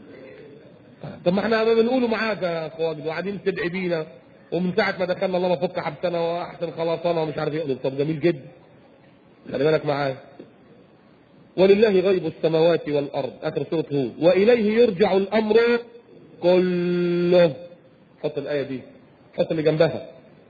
طب ما احنا بنقوله معاك يا اخوان وقاعدين تدعي بينا ومن ساعه ما دخلنا الله ما فك حبسنا واحسن خلاصنا ومش عارف ايه طب جميل جدا خلي بالك معايا ولله غيب السماوات والارض اخر سوره هود واليه يرجع الامر كله حط الايه دي حط اللي جنبها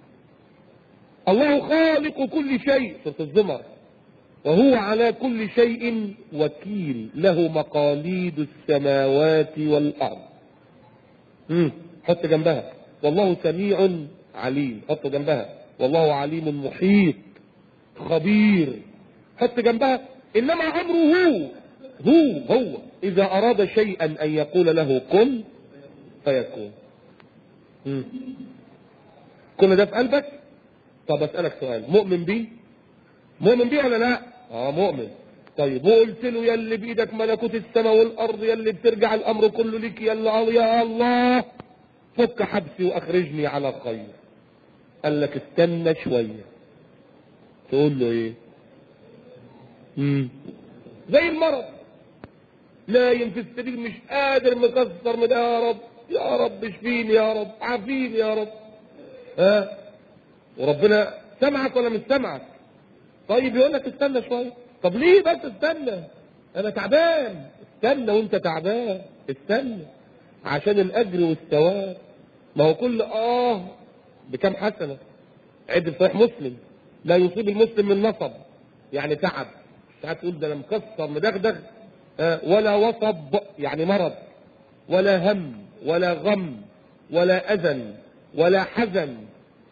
الله خالق كل شيء سوره الزمر وهو على كل شيء وكيل له مقاليد السماوات والارض امم حط جنبها والله سميع عليم حط جنبها والله عليم محيط خبير حط جنبها انما امره هو هو هو اذا اراد شيئا ان يقول له كن فيكون مم. كل ده في قلبك طب اسالك سؤال مؤمن بيه مؤمن بيه ولا لا اه مؤمن طيب وقلت له يا اللي بايدك ملكوت السماء والارض يا اللي بترجع الامر كله لك يا الله يا الله فك حبسي واخرجني على خير قال لك استنى شويه تقول له ايه مم. زي المرض نايم في السرير مش قادر مكسر من يا رب يا رب اشفيني يا رب عافيني يا رب ها وربنا سمعك ولا مش سمعك طيب يقول لك استنى شويه طب ليه بس استنى انا تعبان استنى وانت تعبان استنى عشان الاجر والثواب ما هو كل اه بكم حسنه عد في صحيح مسلم لا يصيب المسلم من نصب يعني تعب ساعات تقول ده انا مكسر مدغدغ آه، ولا وصب يعني مرض ولا هم ولا غم ولا اذى ولا حزن حتى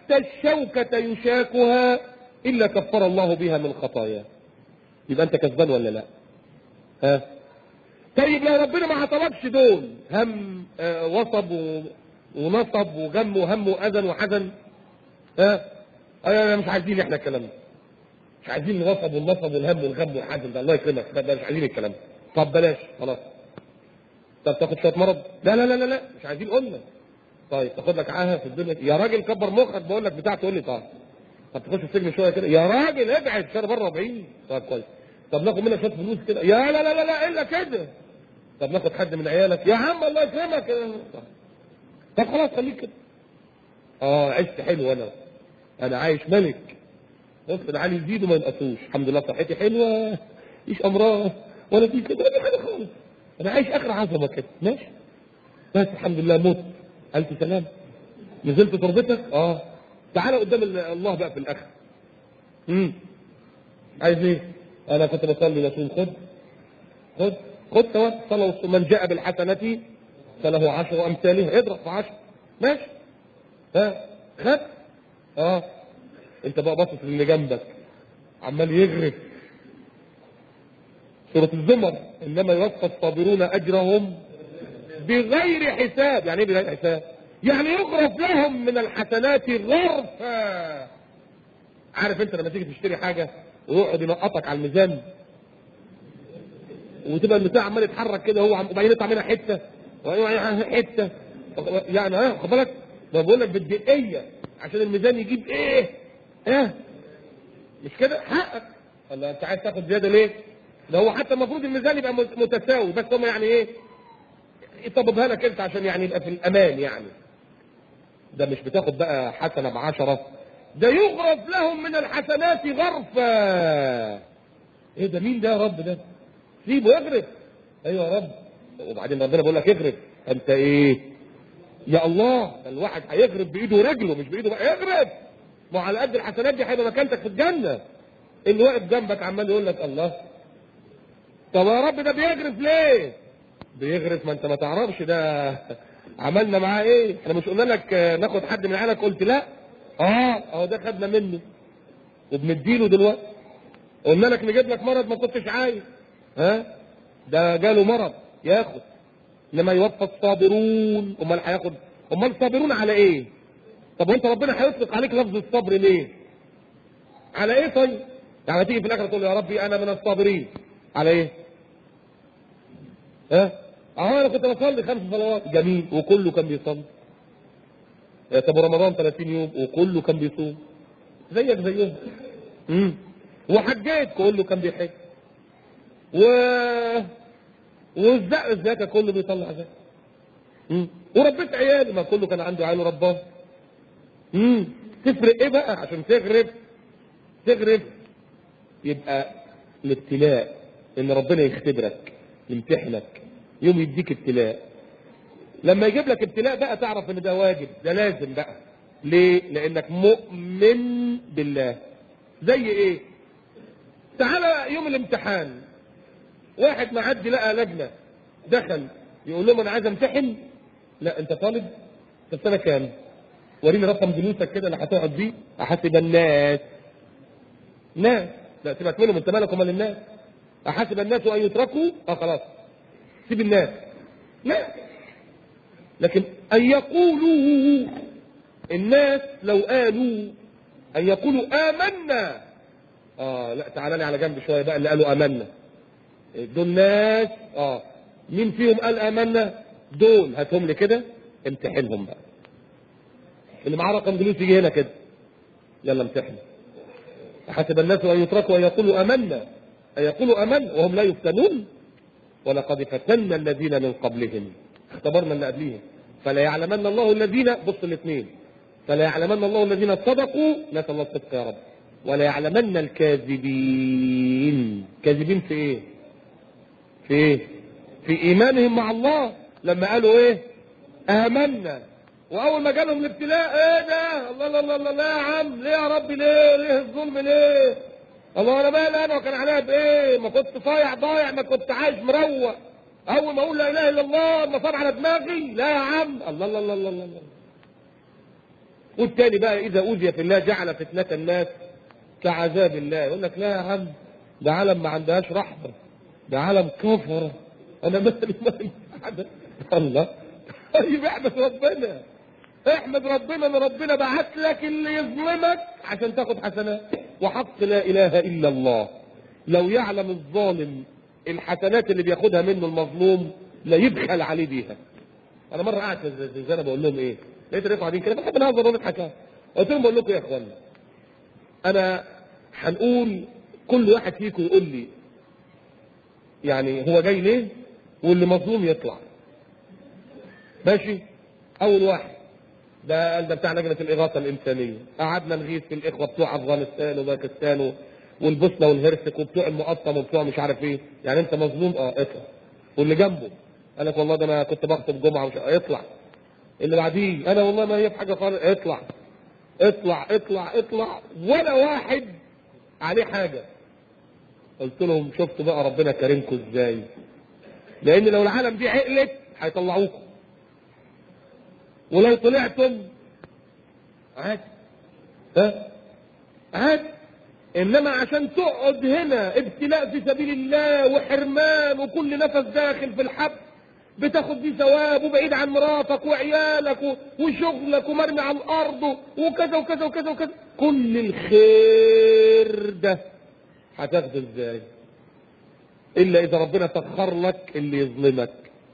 حتى الشوكة يشاكها إلا كفر الله بها من خطاياه يبقى أنت كسبان ولا لا ها طيب لو ربنا ما عطلكش دول هم آه وصب و... ونصب وغم وهم وأذن وحزن ها أيوة مش عايزين احنا الكلام ده مش عايزين الوصب والنصب والهم والغم والحزن ده الله يكرمك ده ده مش عايزين الكلام ده طب بلاش خلاص طب تاخد شويه مرض لا لا لا لا لا مش عايزين قلنا طيب تاخد لك عاهه في الدنيا يا راجل كبر مخك بقول لك بتاع تقول لي طب طب تخش السجن شويه كده يا راجل ابعد شهر بره بعيد طيب كويس طب ناخد منك شويه فلوس كده يا لا لا لا لا الا كده طب ناخد حد من عيالك يا عم الله يكرمك طب. طب خلاص خليك كده اه عشت حلو انا انا عايش ملك بص العالي يزيد وما ينقصوش الحمد لله صحتي حلوه مفيش امراض ولا في كده ولا في حاجه خالص انا عايش اخر عظمه كده ماشي بس الحمد لله موت الف سلام نزلت تربتك اه تعالى قدام ال- الله بقى في الاخر امم عايز ايه انا كنت بصلي لكن خد خد خد ثواب صلى وص- من جاء بالحسنة فله عشر امثالها اضرب في عشر ماشي ها خد اه انت بقى باصص للي جنبك عمال يغرف سورة الزمر انما يوفى الصابرون اجرهم بغير حساب يعني ايه بغير حساب يعني يغرف لهم من الحسنات غرفة عارف انت لما تيجي تشتري حاجة ويقعد ينقطك على الميزان وتبقى البتاع عمال يتحرك كده هو عم- وبعدين يطلع منها حته وبعدين حته يعني ها خد بالك ده بقول لك بالدقيه عشان الميزان يجيب ايه؟ ها مش كده حقك ولا انت عايز تاخد زياده ليه؟ ده هو حتى المفروض الميزان يبقى مت- متساوي بس هم يعني ايه؟ يطببها لك انت عشان يعني يبقى في الامان يعني ده مش بتاخد بقى حسنه بعشره ده يغرف لهم من الحسنات غرفه ايه ده مين ده يا رب ده؟ سيبه يغرف ايوه يا رب وبعدين ربنا بيقول لك اغرف انت ايه يا الله ده الواحد هيغرف بايده ورجله مش بايده بقى اغرف ما هو على قد الحسنات دي هيبقى مكانتك في الجنه اللي واقف جنبك عمال يقول لك الله طب يا رب ده بيغرف ليه بيغرف ما انت ما تعرفش ده عملنا معاه ايه احنا مش قلنا لك آه، ناخد حد من عيالك قلت لا اه اهو ده خدنا منه وبنديله دلوقتي قلنا لك نجيب لك مرض ما كنتش عايز ها ده جاله مرض ياخد انما يوفى الصابرون امال هياخد امال الصابرون على ايه طب وانت ربنا هيطلق عليك لفظ الصبر ليه على ايه طيب يعني تيجي في الاخر تقول يا ربي انا من الصابرين على ايه ها اه انا كنت بصلي خمس صلوات جميل وكله كان بيصلي يا طب رمضان 30 يوم وكله كان بيصوم زيك زيهم امم وحجيت كله كان بيحج و والزق الزكاه كله بيطلع زكاه امم وربيت عيالي ما كله كان عنده عيال رباه امم تفرق ايه بقى عشان تغرب تغرب يبقى الابتلاء ان ربنا يختبرك يمتحنك يوم يديك ابتلاء لما يجيب لك ابتلاء بقى تعرف ان ده واجب ده لازم بقى ليه لانك مؤمن بالله زي ايه تعالى يوم الامتحان واحد معدي لقى لجنه دخل يقول لهم انا عايز امتحن لا انت طالب طب سنه كام وريني رقم جلوسك كده اللي هتقعد بيه احاسب الناس ناس لا سيبك منهم انت مالك ومال الناس احاسب الناس ان يتركوا اه خلاص سيب الناس لا لكن ان يقولوا الناس لو قالوا ان يقولوا امنا اه لا تعالى لي على جنب شويه بقى اللي قالوا امنا دول ناس اه مين فيهم قال امنا دول هاتهم لي كده امتحنهم بقى اللي معاه رقم جلوس يجي هنا كده يلا امتحن حسب الناس ان يتركوا ان يقولوا امنا ان يقولوا امنا وهم لا يفتنون ولقد فتنا الذين من قبلهم اختبرنا اللي قبليهم فلا يعلمن الله الذين بص الاثنين فلا يعلمن الله الذين صدقوا نسال الله الصدق يا رب ولا يعلمن الكاذبين كاذبين في ايه في ايه في ايمانهم مع الله لما قالوا ايه امنا واول ما جالهم الابتلاء ايه ده الله الله الله الله لا يا عم ليه يا رب ليه ليه الظلم ليه الله انا مالي انا وكان عليا بايه ما كنت صايع ضايع ما كنت عايش مروق اول ما اقول لا اله الا الله المصاب على دماغي لا يا عم الله الله الله الله, الله. والتاني بقى اذا اوذي في الله جعل فتنه الناس كعذاب الله يقول لك لا يا عم ده عالم ما عندهاش رحمه ده عالم كفر انا مالي مالي حدا. الله طيب احمد ربنا احمد ربنا ان ربنا بعت لك اللي يظلمك عشان تاخد حسنات وحق لا اله الا الله لو يعلم الظالم الحسنات اللي بياخدها منه المظلوم لا يبخل عليه بيها انا مره قاعد في الزنزانه بقول لهم ايه لقيت الرفعه قاعدين كده بحب نهزر ونضحك قلت لهم بقول لكم يا اخوانا انا هنقول كل واحد فيكم يقول لي يعني هو جاي ليه واللي مظلوم يطلع ماشي اول واحد ده قال ده بتاع لجنه الاغاثه الانسانيه قعدنا نغيث في الاخوه بتوع افغانستان وباكستان و- والبوسنه والهرسك وبتوع المقطم وبتوع مش عارف ايه يعني انت مظلوم اه اطلع واللي جنبه قال لك والله ده انا كنت بخطب جمعه ومش اطلع اللي بعديه انا والله ما هي في حاجه خالص اطلع اطلع اطلع اطلع ولا واحد عليه حاجه قلت لهم شفتوا بقى ربنا كريمكم ازاي لان لو العالم دي عقلت هيطلعوكم ولو طلعتم عادي ها عادي انما عشان تقعد هنا ابتلاء في سبيل الله وحرمان وكل نفس داخل في الحبل بتاخد بيه ثواب وبعيد عن مراتك وعيالك و- وشغلك ومرمي على الارض و- وكذا وكذا وكذا وكذا كل الخير ده هتاخده ازاي الا اذا ربنا سخر لك اللي يظلمك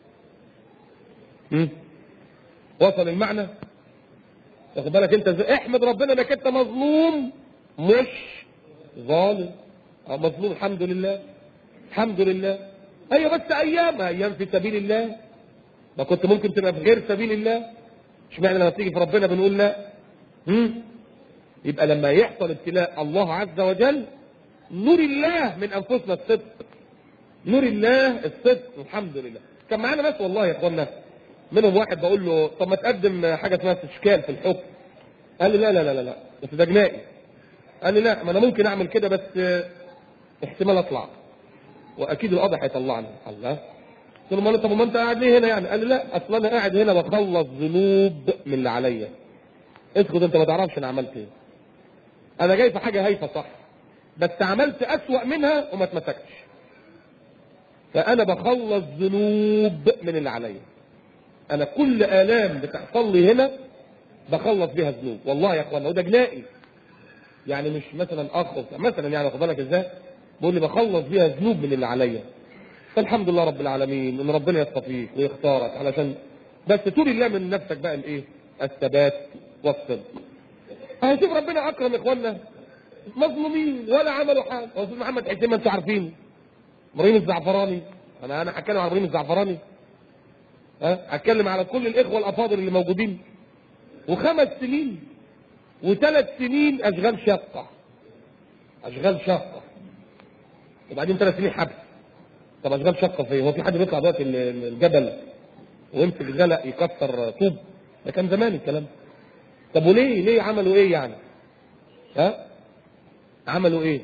م? وصل المعنى واخد بالك انت ازاي احمد ربنا انك انت مظلوم مش ظالم اه مظلوم الحمد لله الحمد لله ايوه بس ايام ايام في سبيل الله ما كنت ممكن تبقى في غير سبيل الله اشمعنى لما تيجي في ربنا بنقول لا هم؟ يبقى لما يحصل ابتلاء الله عز وجل نور الله من انفسنا الصدق نور الله الصدق الحمد لله كان معانا ناس والله يا اخوانا منهم واحد بقول له طب ما تقدم حاجه اسمها استشكال في الحكم قال لي لا لا لا لا لا بس ده جنائي قال لي لا ما انا ممكن اعمل كده بس آه، احتمال اطلع واكيد القاضي هيطلعني الله قلت له ما أنا- طب ما انت قاعد ليه هنا يعني قال لي لا اصل انا قاعد هنا بخلص ذنوب من اللي عليا اسكت انت ما تعرفش انا عملت ايه انا جاي في حاجه هايفه صح بس عملت اسوأ منها وما اتمسكتش فانا بخلص ذنوب من اللي عليا انا كل الام بتحصل لي هنا بخلص بيها ذنوب والله يا اخوانا وده جنائي يعني مش مثلا اخ وبتاع. مثلا يعني واخد بالك ازاي بقول لي بخلص بيها ذنوب من اللي عليا فالحمد لله رب العالمين ان ربنا يصطفيك ويختارك علشان بس تولي الله من نفسك بقى الايه الثبات والصدق هنشوف ربنا اكرم اخواننا مظلومين ولا عملوا حاجه هو أستاذ محمد حسين ما انتوا عارفين ابراهيم الزعفراني انا انا هتكلم عن ابراهيم الزعفراني ها هتكلم على كل الاخوه الافاضل اللي موجودين وخمس سنين وثلاث سنين اشغال شاقه اشغال شاقه وبعدين ثلاث سنين حبس طب اشغال شاقه في هو في حد بيطلع دلوقتي ال- ال- الجبل ويمسك غلق يكسر طوب ده كان زمان الكلام ده. طب وليه ليه عملوا ايه يعني ها عملوا ايه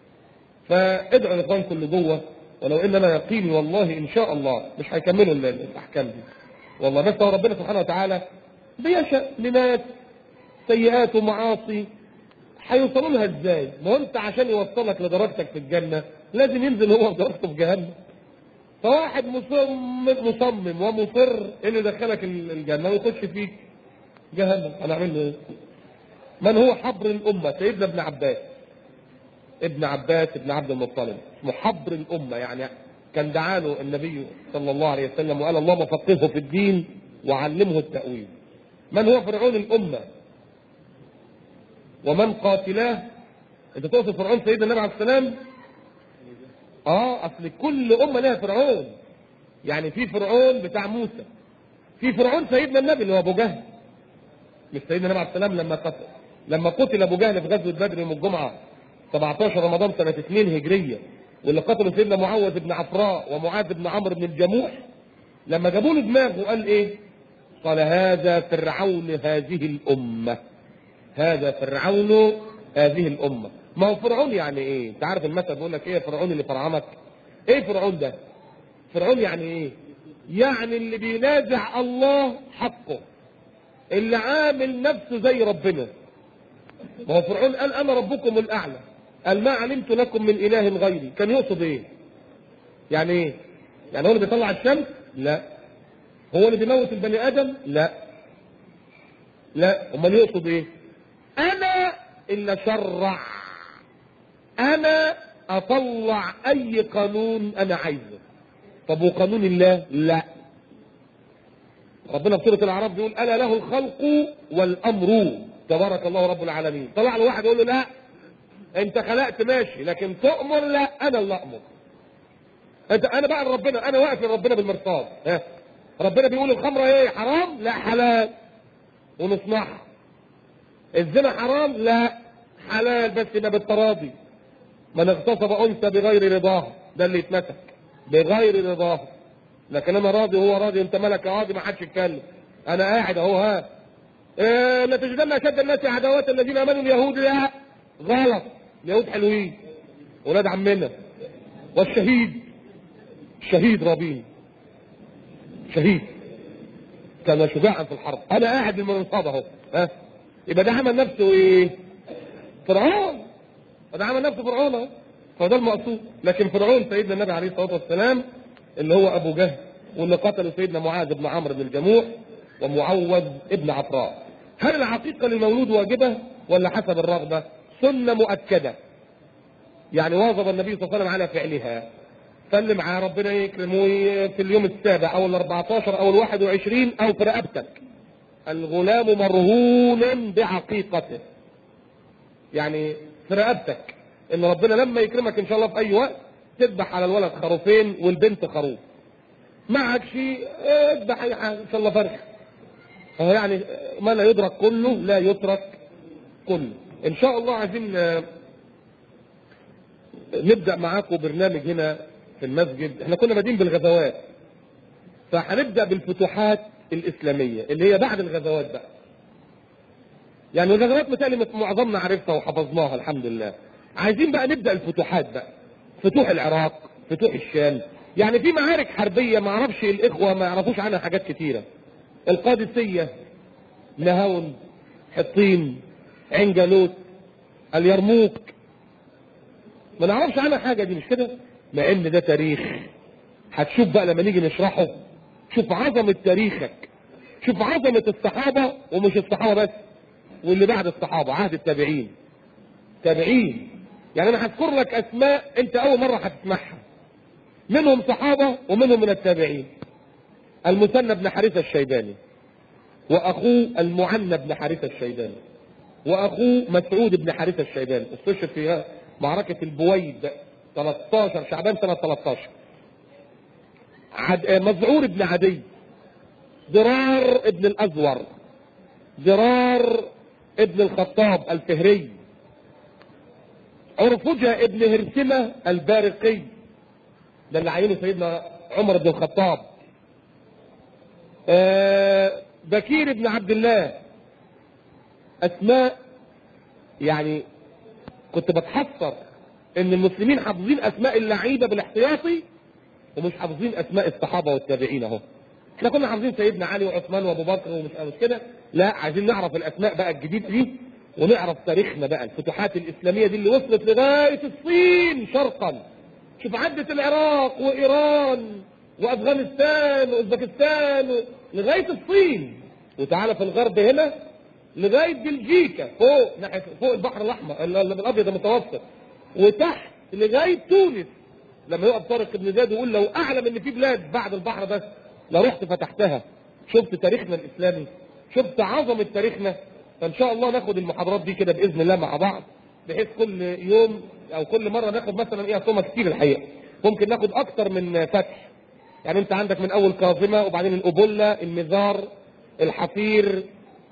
فادعوا لاخوانكم اللي جوه ولو ان انا يقيني والله ان شاء الله مش هيكملوا ال- الاحكام دي والله بس هو ربنا سبحانه وتعالى بيشاء لناس سيئات ومعاصي هيوصلوا لها ازاي؟ ما هو انت عشان يوصلك لدرجتك في الجنه لازم ينزل هو بدرجته في جهنم. فواحد مصمم مصمم ومصر انه يدخلك ال- الجنه ويخش فيك جهنم هنعمل له ايه؟ من هو حبر الامه؟ سيدنا ابن عباس. ابن عباس ابن عبد المطلب اسمه حبر الامه يعني كان دعا له النبي صلى الله عليه وسلم وقال اللهم فقهه في الدين وعلمه التاويل. من هو فرعون الامه؟ ومن قاتلاه انت تقصد فرعون سيدنا النبي عليه السلام اه اصل كل امه لها فرعون يعني في فرعون بتاع موسى في فرعون سيدنا النبي اللي هو ابو جهل مش سيدنا النبي عليه السلام لما قتل لما قتل ابو جهل في غزوه بدر يوم الجمعه 17 رمضان سنه 2 هجريه واللي قتلوا سيدنا معوذ بن عفراء ومعاذ بن عمرو بن الجموح لما جابوا له دماغه قال ايه؟ قال هذا فرعون هذه الامه هذا فرعون هذه الامه ما هو فرعون يعني ايه انت عارف المثل بيقول لك ايه فرعون اللي فرعمك ايه فرعون ده فرعون يعني ايه يعني اللي بينازع الله حقه اللي عامل نفسه زي ربنا ما هو فرعون قال انا ربكم الاعلى قال ما علمت لكم من اله غيري كان يقصد ايه يعني ايه يعني هو اللي بيطلع الشمس لا هو اللي بيموت البني ادم لا لا امال يقصد ايه انا اللي اشرع انا اطلع اي قانون انا عايزه طب وقانون الله لا ربنا في سوره الاعراف بيقول الا له الخلق والامر تبارك الله رب العالمين طلع له واحد يقول له لا انت خلقت ماشي لكن تؤمر لا انا اللي امر انت انا بقى ربنا انا واقف لربنا بالمرصاد ها ربنا بيقول الخمره ايه حرام لا حلال ونصنعها الزنا حرام لا حلال بس يبقى بالتراضي من اغتصب انثى بغير رضاه ده اللي يتمسك بغير رضاه لكن انا راضي وهو راضي انت مالك يا راضي ما حدش يتكلم انا قاعد اهو ها إيه لتجدن اشد الناس عداوات الذين امنوا اليهود لا غلط اليهود حلوين ولاد عمنا والشهيد شهيد رابين شهيد كان شجاعا في الحرب انا قاعد بالمنصاد اهو ها يبقى ده عمل نفسه ايه فرعون ده عمل نفسه فرعون اهو فده المقصود لكن فرعون سيدنا النبي عليه الصلاه والسلام اللي هو ابو جهل واللي قتله سيدنا معاذ بن عمرو بن الجموح ومعوذ ابن عفراء هل العقيقه للمولود واجبه ولا حسب الرغبه سنه مؤكده يعني واظب النبي صلى الله عليه وسلم على فعلها سلم على ربنا يكرمه في اليوم السابع او ال 14 او ال 21 او في رقبتك الغلام مرهون بعقيقته يعني في رقبتك ان ربنا لما يكرمك ان شاء الله في اي وقت تذبح على الولد خروفين والبنت خروف معك شيء اذبح اي حاجه ان شاء الله فرخ فهو يعني ما لا يدرك كله لا يترك كله ان شاء الله عايزين نبدا معاكم برنامج هنا في المسجد احنا كنا بادئين بالغزوات فهنبدا بالفتوحات الاسلاميه اللي هي بعد الغزوات بقى يعني الغزوات مثالي معظمنا عرفها وحفظناها الحمد لله عايزين بقى نبدا الفتوحات بقى فتوح العراق فتوح الشام يعني في معارك حربيه ما اعرفش الاخوه ما يعرفوش عنها حاجات كتيره القادسيه نهاون حطين عين جالوت اليرموك ما نعرفش عنها حاجه دي مش كده مع ان ده تاريخ هتشوف بقى لما نيجي نشرحه شوف عظمه تاريخك شوف عظمه الصحابه ومش الصحابه بس واللي بعد الصحابه عهد التابعين تابعين يعني انا هذكر لك اسماء انت اول مره هتسمعها منهم صحابه ومنهم من التابعين المثنى بن حارثه الشيباني واخوه المعنى بن حارثه الشيباني واخوه مسعود بن حارثه الشيباني استشهد في معركه البويد 13 شعبان سنه 13 عد... مذعور بن عدي ضرار ابن الازور ضرار ابن الخطاب الفهري عرفجة ابن هرسمة البارقي ده اللي عينه سيدنا عمر بن الخطاب آه بكير بن عبد الله اسماء يعني كنت بتحسر ان المسلمين حافظين اسماء اللعيبه بالاحتياطي ومش حافظين اسماء الصحابه والتابعين اهو احنا كنا حافظين سيدنا علي وعثمان وابو بكر ومش مش كده لا عايزين نعرف الاسماء بقى الجديد دي ونعرف تاريخنا بقى الفتوحات الاسلاميه دي اللي وصلت لغايه الصين شرقا شوف عدت العراق وايران وافغانستان واوزبكستان و... لغايه الصين وتعالى في الغرب هنا لغايه بلجيكا فوق ناحيه فوق البحر الاحمر الابيض المتوسط وتحت لغايه تونس لما يقف طارق بن زياد ويقول لو اعلم ان في بلاد بعد البحر بس لرحت فتحتها شفت تاريخنا الاسلامي شفت عظمه تاريخنا فان شاء الله ناخد المحاضرات دي كده باذن الله مع بعض بحيث كل يوم او كل مره ناخد مثلا ايه اصومه كتير الحقيقه ممكن ناخد اكتر من فتح يعني انت عندك من اول كاظمه وبعدين الابله المزار الحفير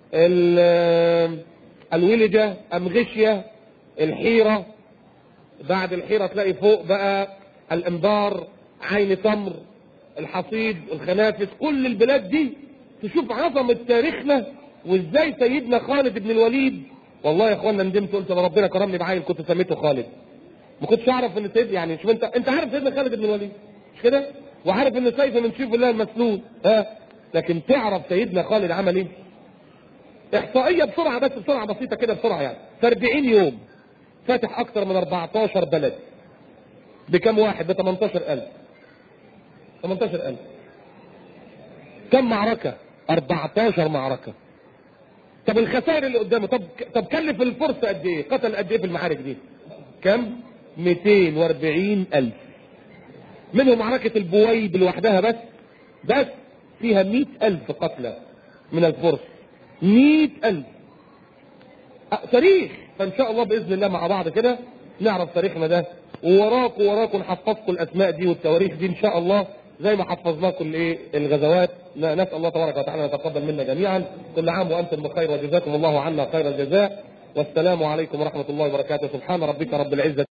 الولجه امغشيه الحيره بعد الحيره تلاقي فوق بقى الانبار عين تمر الحصيد الخنافس كل البلاد دي تشوف عظمه تاريخنا وازاي سيدنا خالد بن الوليد والله يا اخوانا ندمت قلت انا ربنا كرمني بعيل كنت سميته خالد ما كنتش اعرف ان سيد يعني شوف انت انت عارف سيدنا خالد بن الوليد مش كده وعارف ان سيف من سيوف الله المسلول ها لكن تعرف سيدنا خالد عمل ايه احصائيه بسرعه بس بسرعه بسيطه كده بسرعه يعني في 40 يوم فاتح اكتر من 14 بلد بكم واحد ب 18000 18000 كم معركه 14 معركه طب الخسائر اللي قدامه طب طب كلف الفرس قد ايه قتل قد ايه في المعارك دي كم 240 الف منهم معركة البويب لوحدها بس بس فيها 100 الف قتلى من الفرس 100 الف أه، تاريخ فان شاء الله باذن الله مع بعض كده نعرف تاريخنا ده ووراكم وراكم نحفظكم الاسماء دي والتواريخ دي ان شاء الله زي ما حفظناكم الايه الغزوات ن- نسال الله تبارك وتعالى ان يتقبل منا جميعا كل عام وانتم بخير وجزاكم الله عنا خير الجزاء والسلام عليكم ورحمه الله وبركاته سبحان ربك رب العزه